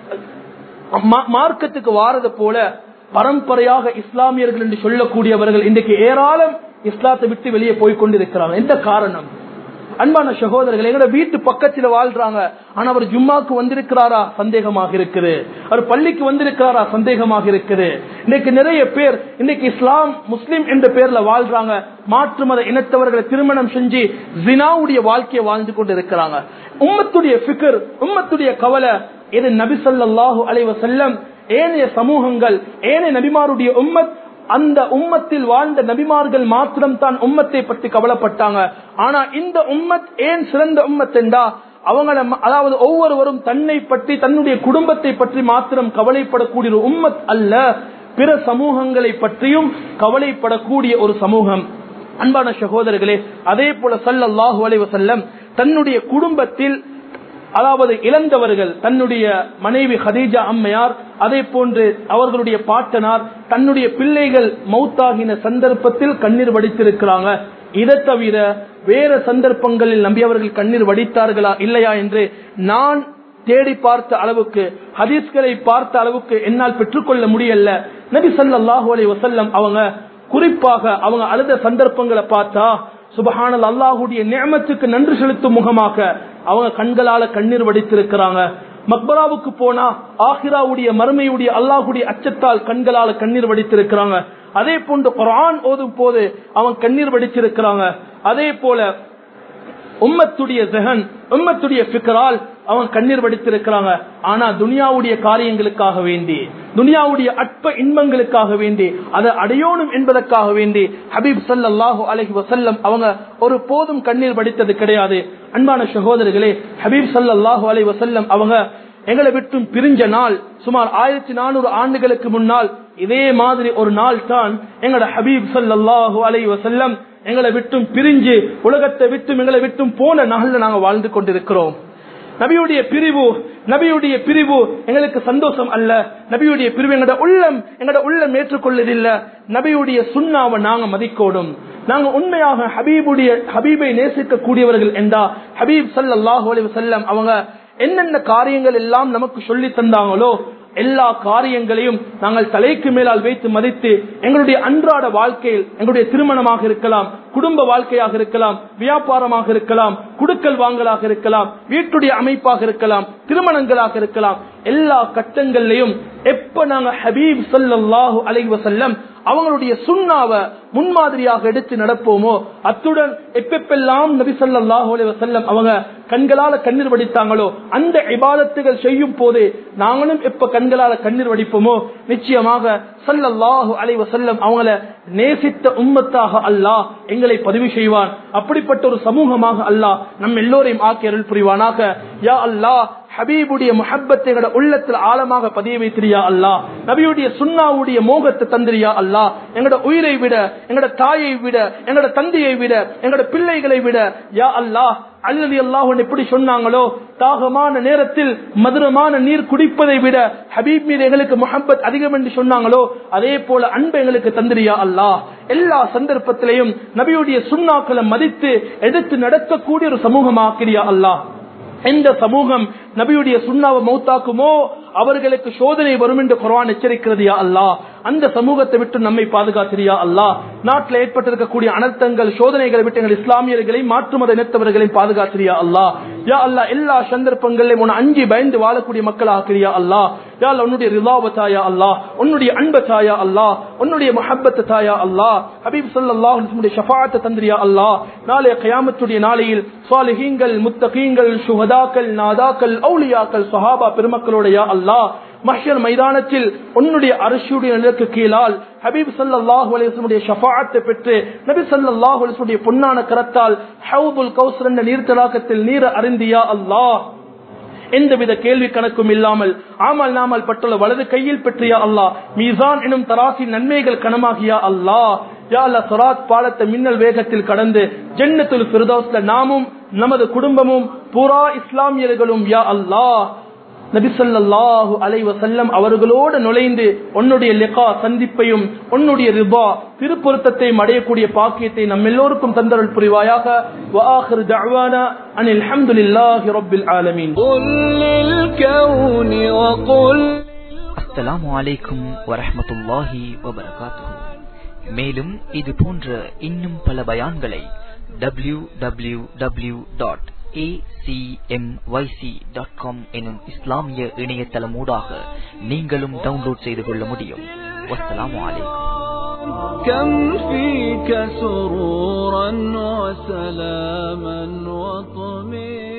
[SPEAKER 1] மா- மார்க்கத்துக்கு வாரது போல பரம்பரையாக இஸ்லாமியர்கள் என்று சொல்லக்கூடியவர்கள் இன்றைக்கு ஏராளம் இஸ்லாத்தை விட்டு வெளியே போய் கொண்டிருக்கிறாங்க எந்த காரணம் அன்பான சகோதரர்கள் எங்களோட வீட்டு பக்கத்தில் வாழ்றாங்க ஆனா அவர் ஜும்மாக்கு வந்திருக்கிறாரா சந்தேகமாக இருக்குது அவர் பள்ளிக்கு வந்திருக்கிறாரா சந்தேகமாக இருக்குது இன்னைக்கு நிறைய பேர் இன்னைக்கு இஸ்லாம் முஸ்லிம் என்ற பேர்ல வாழ்றாங்க மாற்று மத இனத்தவர்களை திருமணம் செஞ்சு ஜினாவுடைய வாழ்க்கையை வாழ்ந்து கொண்டு இருக்கிறாங்க உம்மத்துடைய ஃபிகர் உம்மத்துடைய கவலை இது நபி ஸல்லல்லாஹு அலைஹி வஸல்லம் ஏனைய சமூகங்கள் ஏனைய நபிமாருடைய உம்மத் அந்த உம்மத்தில் வாழ்ந்த நபிமார்கள் மாத்திரம் தான் உம்மத்தை பற்றி கவலைப்பட்டாங்க ஆனா இந்த உம்மத் ஏன் சிறந்த உம்மத் என்றா அவங்கள ம- அதாவது ஒவ்வொருவரும் தன்னை பற்றி தன்னுடைய குடும்பத்தை பற்றி மாத்திரம் கவலைப்படக்கூடிய ஒரு உம்மத் அல்ல பிற சமூகங்களை பற்றியும் கவலைப்படக்கூடிய ஒரு சமூகம் அன்பான சகோதரர்களே அதே போல ஸல்லல்லாஹு அலைஹி வஸல்லம் தன்னுடைய குடும்பத்தில் அதாவது இழந்தவர்கள் தன்னுடைய மனைவி ஹதீஜா அம்மையார் அதே போன்று அவர்களுடைய பாட்டனார் தன்னுடைய பிள்ளைகள் மௌத்தாகின சந்தர்ப்பத்தில் கண்ணீர் வடித்திருக்கிறாங்க இதை தவிர வேற சந்தர்ப்பங்களில் நம்பியவர்கள் கண்ணீர் வடித்தார்களா இல்லையா என்று நான் தேடி பார்த்த அளவுக்கு ஹதீஸ்களை பார்த்த அளவுக்கு என்னால் பெற்றுக்கொள்ள முடியல நபி ஸல்லல்லாஹு அலைஹி வஸல்லம் அவங்க குறிப்பாக அவங்க அழுத சந்தர்ப்பங்களை பார்த்தா சுபஹானல் அல்லாஹுடைய நியமத்துக்கு நன்றி செலுத்தும் முகமாக அவங்க கண்களால கண்ணீர் வடித்திருக்கிறாங்க மக்பராவுக்கு போனா ஆஹிராவுடைய மறுமையுடைய அல்லாஹுடைய அச்சத்தால் கண்களால கண்ணீர் வடித்திருக்கிறாங்க அதே போன்று குர்ஆன் ஓதும் போது அவங்க கண்ணீர் வடித்திருக்கிறாங்க அதே போல உம்மத்துடைய ஜஹன் உம்மத்துடைய ஃபிக்ரால் அவன் கண்ணீர் வடித்திருக்கிறாங்க ஆனா துனியாவுடைய காரியங்களுக்காக வேண்டி துனியாவுடைய அற்ப இன்பங்களுக்காக வேண்டி அதை அடையோணும் என்பதற்காக வேண்டி ஹபீப் ஸல்லல்லாஹு அலைஹி வஸல்லம் அவங்க ஒரு போதும் கண்ணீர் வடித்தது கிடையாது அன்பான சகோதரர்களே ஹபீப் ஸல்லல்லாஹு அலைஹி வஸல்லம் அவங்க எங்களை விட்டும் பிரிஞ்ச நாள் சுமார் ஆயிரத்தி நானூறு ஆண்டுகளுக்கு முன்னால் இதே மாதிரி ஒரு நாள் தான் எங்களோட ஹபீப் ஸல்லல்லாஹு அலைஹி வஸல்லம் எங்களை விட்டும் பிரிஞ்சு உலகத்தை விட்டும் எங்களை விட்டும் போன நாள்ல நாங்க வாழ்ந்து கொண்டிருக்கிறோம் நபியுடைய பிரிவு நபியுடைய பிரிவு எங்களுக்கு சந்தோஷம் அல்ல நபியுடைய பிரிவு எங்களோட உள்ளம் எங்களோட உள்ளம் ஏற்றுக்கொள்ளதில்லை நபியுடைய சுண்ணாவை நாங்க மதிக்கோடும் நாங்க உண்மையாக ஹபீபுடைய ஹபீபை நேசிக்க கூடியவர்கள் என்றா ஹபீப் சல்லாஹூ அலி வசல்லம் அவங்க என்னென்ன காரியங்கள் எல்லாம் நமக்கு சொல்லி தந்தாங்களோ எல்லா காரியங்களையும் நாங்கள் தலைக்கு மேலால் வைத்து மதித்து எங்களுடைய அன்றாட வாழ்க்கையில் எங்களுடைய திருமணமாக இருக்கலாம் குடும்ப வாழ்க்கையாக இருக்கலாம் வியாபாரமாக இருக்கலாம் குடுக்கல் வாங்கலாக இருக்கலாம் வீட்டுடைய அமைப்பாக இருக்கலாம் திருமணங்களாக இருக்கலாம் எல்லா கட்டங்கள்லையும் எப்ப நாங்க ஹபீப் சல்லாஹூ அலைஹி வசல்லம் அவங்களுடைய சுண்ணாவை முன்மாதிரியாக எடுத்து நடப்போமோ அத்துடன் எப்பெப்பெல்லாம் நபி ஸல்லல்லாஹு அலைஹி வஸல்லம் அவங்க கண்களால கண்ணீர் வடித்தாங்களோ அந்த இபாதத்துகள் செய்யும் போது நாங்களும் எப்ப கண்களால கண்ணீர் வடிப்போமோ நிச்சயமாக ஸல்லல்லாஹு அலைஹி வஸல்லம் அவங்கள நேசித்த உம்மத்தாக அல்லாஹ் எங்களை பதிவு செய்வான் அப்படிப்பட்ட ஒரு சமூகமாக அல்லாஹ் நம் எல்லோரையும் ஆக்கி அருள் புரிவானாக யா அல்லாஹ் ஹபீபுடைய முஹப்பத்தை எங்கட உள்ளத்துல ஆழமாக பதிய வைத்திரியா அல்லா நபியுடைய சுண்ணாவுடைய மோகத்தை தந்திரியா அல்லா எங்கட உயிரை விட எங்கட தாயை விட எங்கட தந்தையை விட எங்கட பிள்ளைகளை விட யா அல்லாஹ் அல்லது அல்லாஹ் எப்படி சொன்னாங்களோ தாகமான நேரத்தில் மதுரமான நீர் குடிப்பதை விட ஹபீப் மீது எங்களுக்கு முஹப்பத் அதிகம் என்று சொன்னாங்களோ அதே போல அன்பு எங்களுக்கு தந்திரியா அல்லாஹ் எல்லா சந்தர்ப்பத்திலையும் நபியுடைய சுண்ணாக்களை மதித்து எடுத்து நடக்கக்கூடிய ஒரு சமூகமாக்கிறியா அல்லாஹ் எந்த சமூகம் நபியுடைய சுண்ணாவை மௌத்தாக்குமோ அவர்களுக்கு சோதனை வரும் என்று குரான் எச்சரிக்கிறது யா அல்லாஹ் அந்த சமூகத்தை விட்டு நம்மை பாதுகாத்திரியா அல்லாஹ் நாட்டில் ஏற்பட்டிருக்கக்கூடிய அனர்த்தங்கள் சோதனைகளை விட்டு எங்கள் இஸ்லாமியர்களை மாற்று மத இனத்தவர்களையும் பாதுகாத்திரியா அல்லாஹ் யா அல்லாஹ் எல்லா சந்தர்ப்பங்களையும் உன அஞ்சி பயந்து வாழக்கூடிய மக்கள் ஆக்கிரியா அல்லாஹ் யா அல்லாஹ் உன்னுடைய ரிலாவத்தாயா அல்லாஹ் உன்னுடைய அன்பத்தாயா அல்லாஹ் உன்னுடைய மஹப்பத்து தாயா அல்லாஹ் ஹபீப் ஸல்லல்லாஹு அலைஹி வஸல்லம் ஷஃபாஅத்தை தந்திரியா அல்லாஹ் நாளைய கியாமத்துடைய நாளையில் சாலிஹீன்கள் முத்தகீன்கள் சுஹதாக்கள் நாதாக்கள் அவுலியாக்கள் சஹாபா பெருமக்களோட யா அல்லாஹ் மஹ்ஷர் மைதானத்தில் உன்னுடைய அரசுடைய நிலக்கு கீழால் ஹபீப் சல்லாஹூ அலிஸ்லமுடைய ஷஃபாத்தை பெற்று நபி சல்லாஹூ அலிஸ்லுடைய பொன்னான கரத்தால் ஹவுபுல் கௌசர் என்ற நீர் தலாக்கத்தில் நீர் அருந்தியா அல்லாஹ் எந்தவித கேள்வி கணக்கும் இல்லாமல் ஆமல் நாமல் பட்டுள்ள வலது கையில் பெற்றியா அல்லாஹ் மீசான் எனும் தராசி நன்மைகள் கனமாகியா அல்லாஹ் யா அல்லா சொராத் பாலத்தை மின்னல் வேகத்தில் கடந்து ஜன்னத்துல் ஃபிர்தௌஸ்ல நாமும் நமது குடும்பமும் பூரா இஸ்லாமியர்களும் யா அல்லாஹ் நபிசல்லாஹு அலைவசல்லம் அவர்களோடு நுழைந்து உன்னுடைய லிகா சந்திப்பையும் உன்னுடைய ரிபா திருப்பொருத்தத்தையும் அடையக்கூடிய பாக்கியத்தை நம் எல்லோருக்கும் தந்தருள் புரிவாயாக وآخر دعوانا أن الحمد لله رب العالمين
[SPEAKER 2] قل للكون وقل
[SPEAKER 3] அஸ்ஸலாமு அலைக்கும் வரஹ்மத்துல்லாஹி வபரகாத்துஹு மேலும் இது போன்ற இன்னும் பல பயான்களை W W W dot acmyc.com எனும் இஸ்லாமிய இணையதளம் ஊடாக நீங்களும் டவுன்லோட் செய்து கொள்ள முடியும் வஸ்ஸலாமு அலைக்கும்
[SPEAKER 2] كم فيك سرورا وسلاما وطمئنا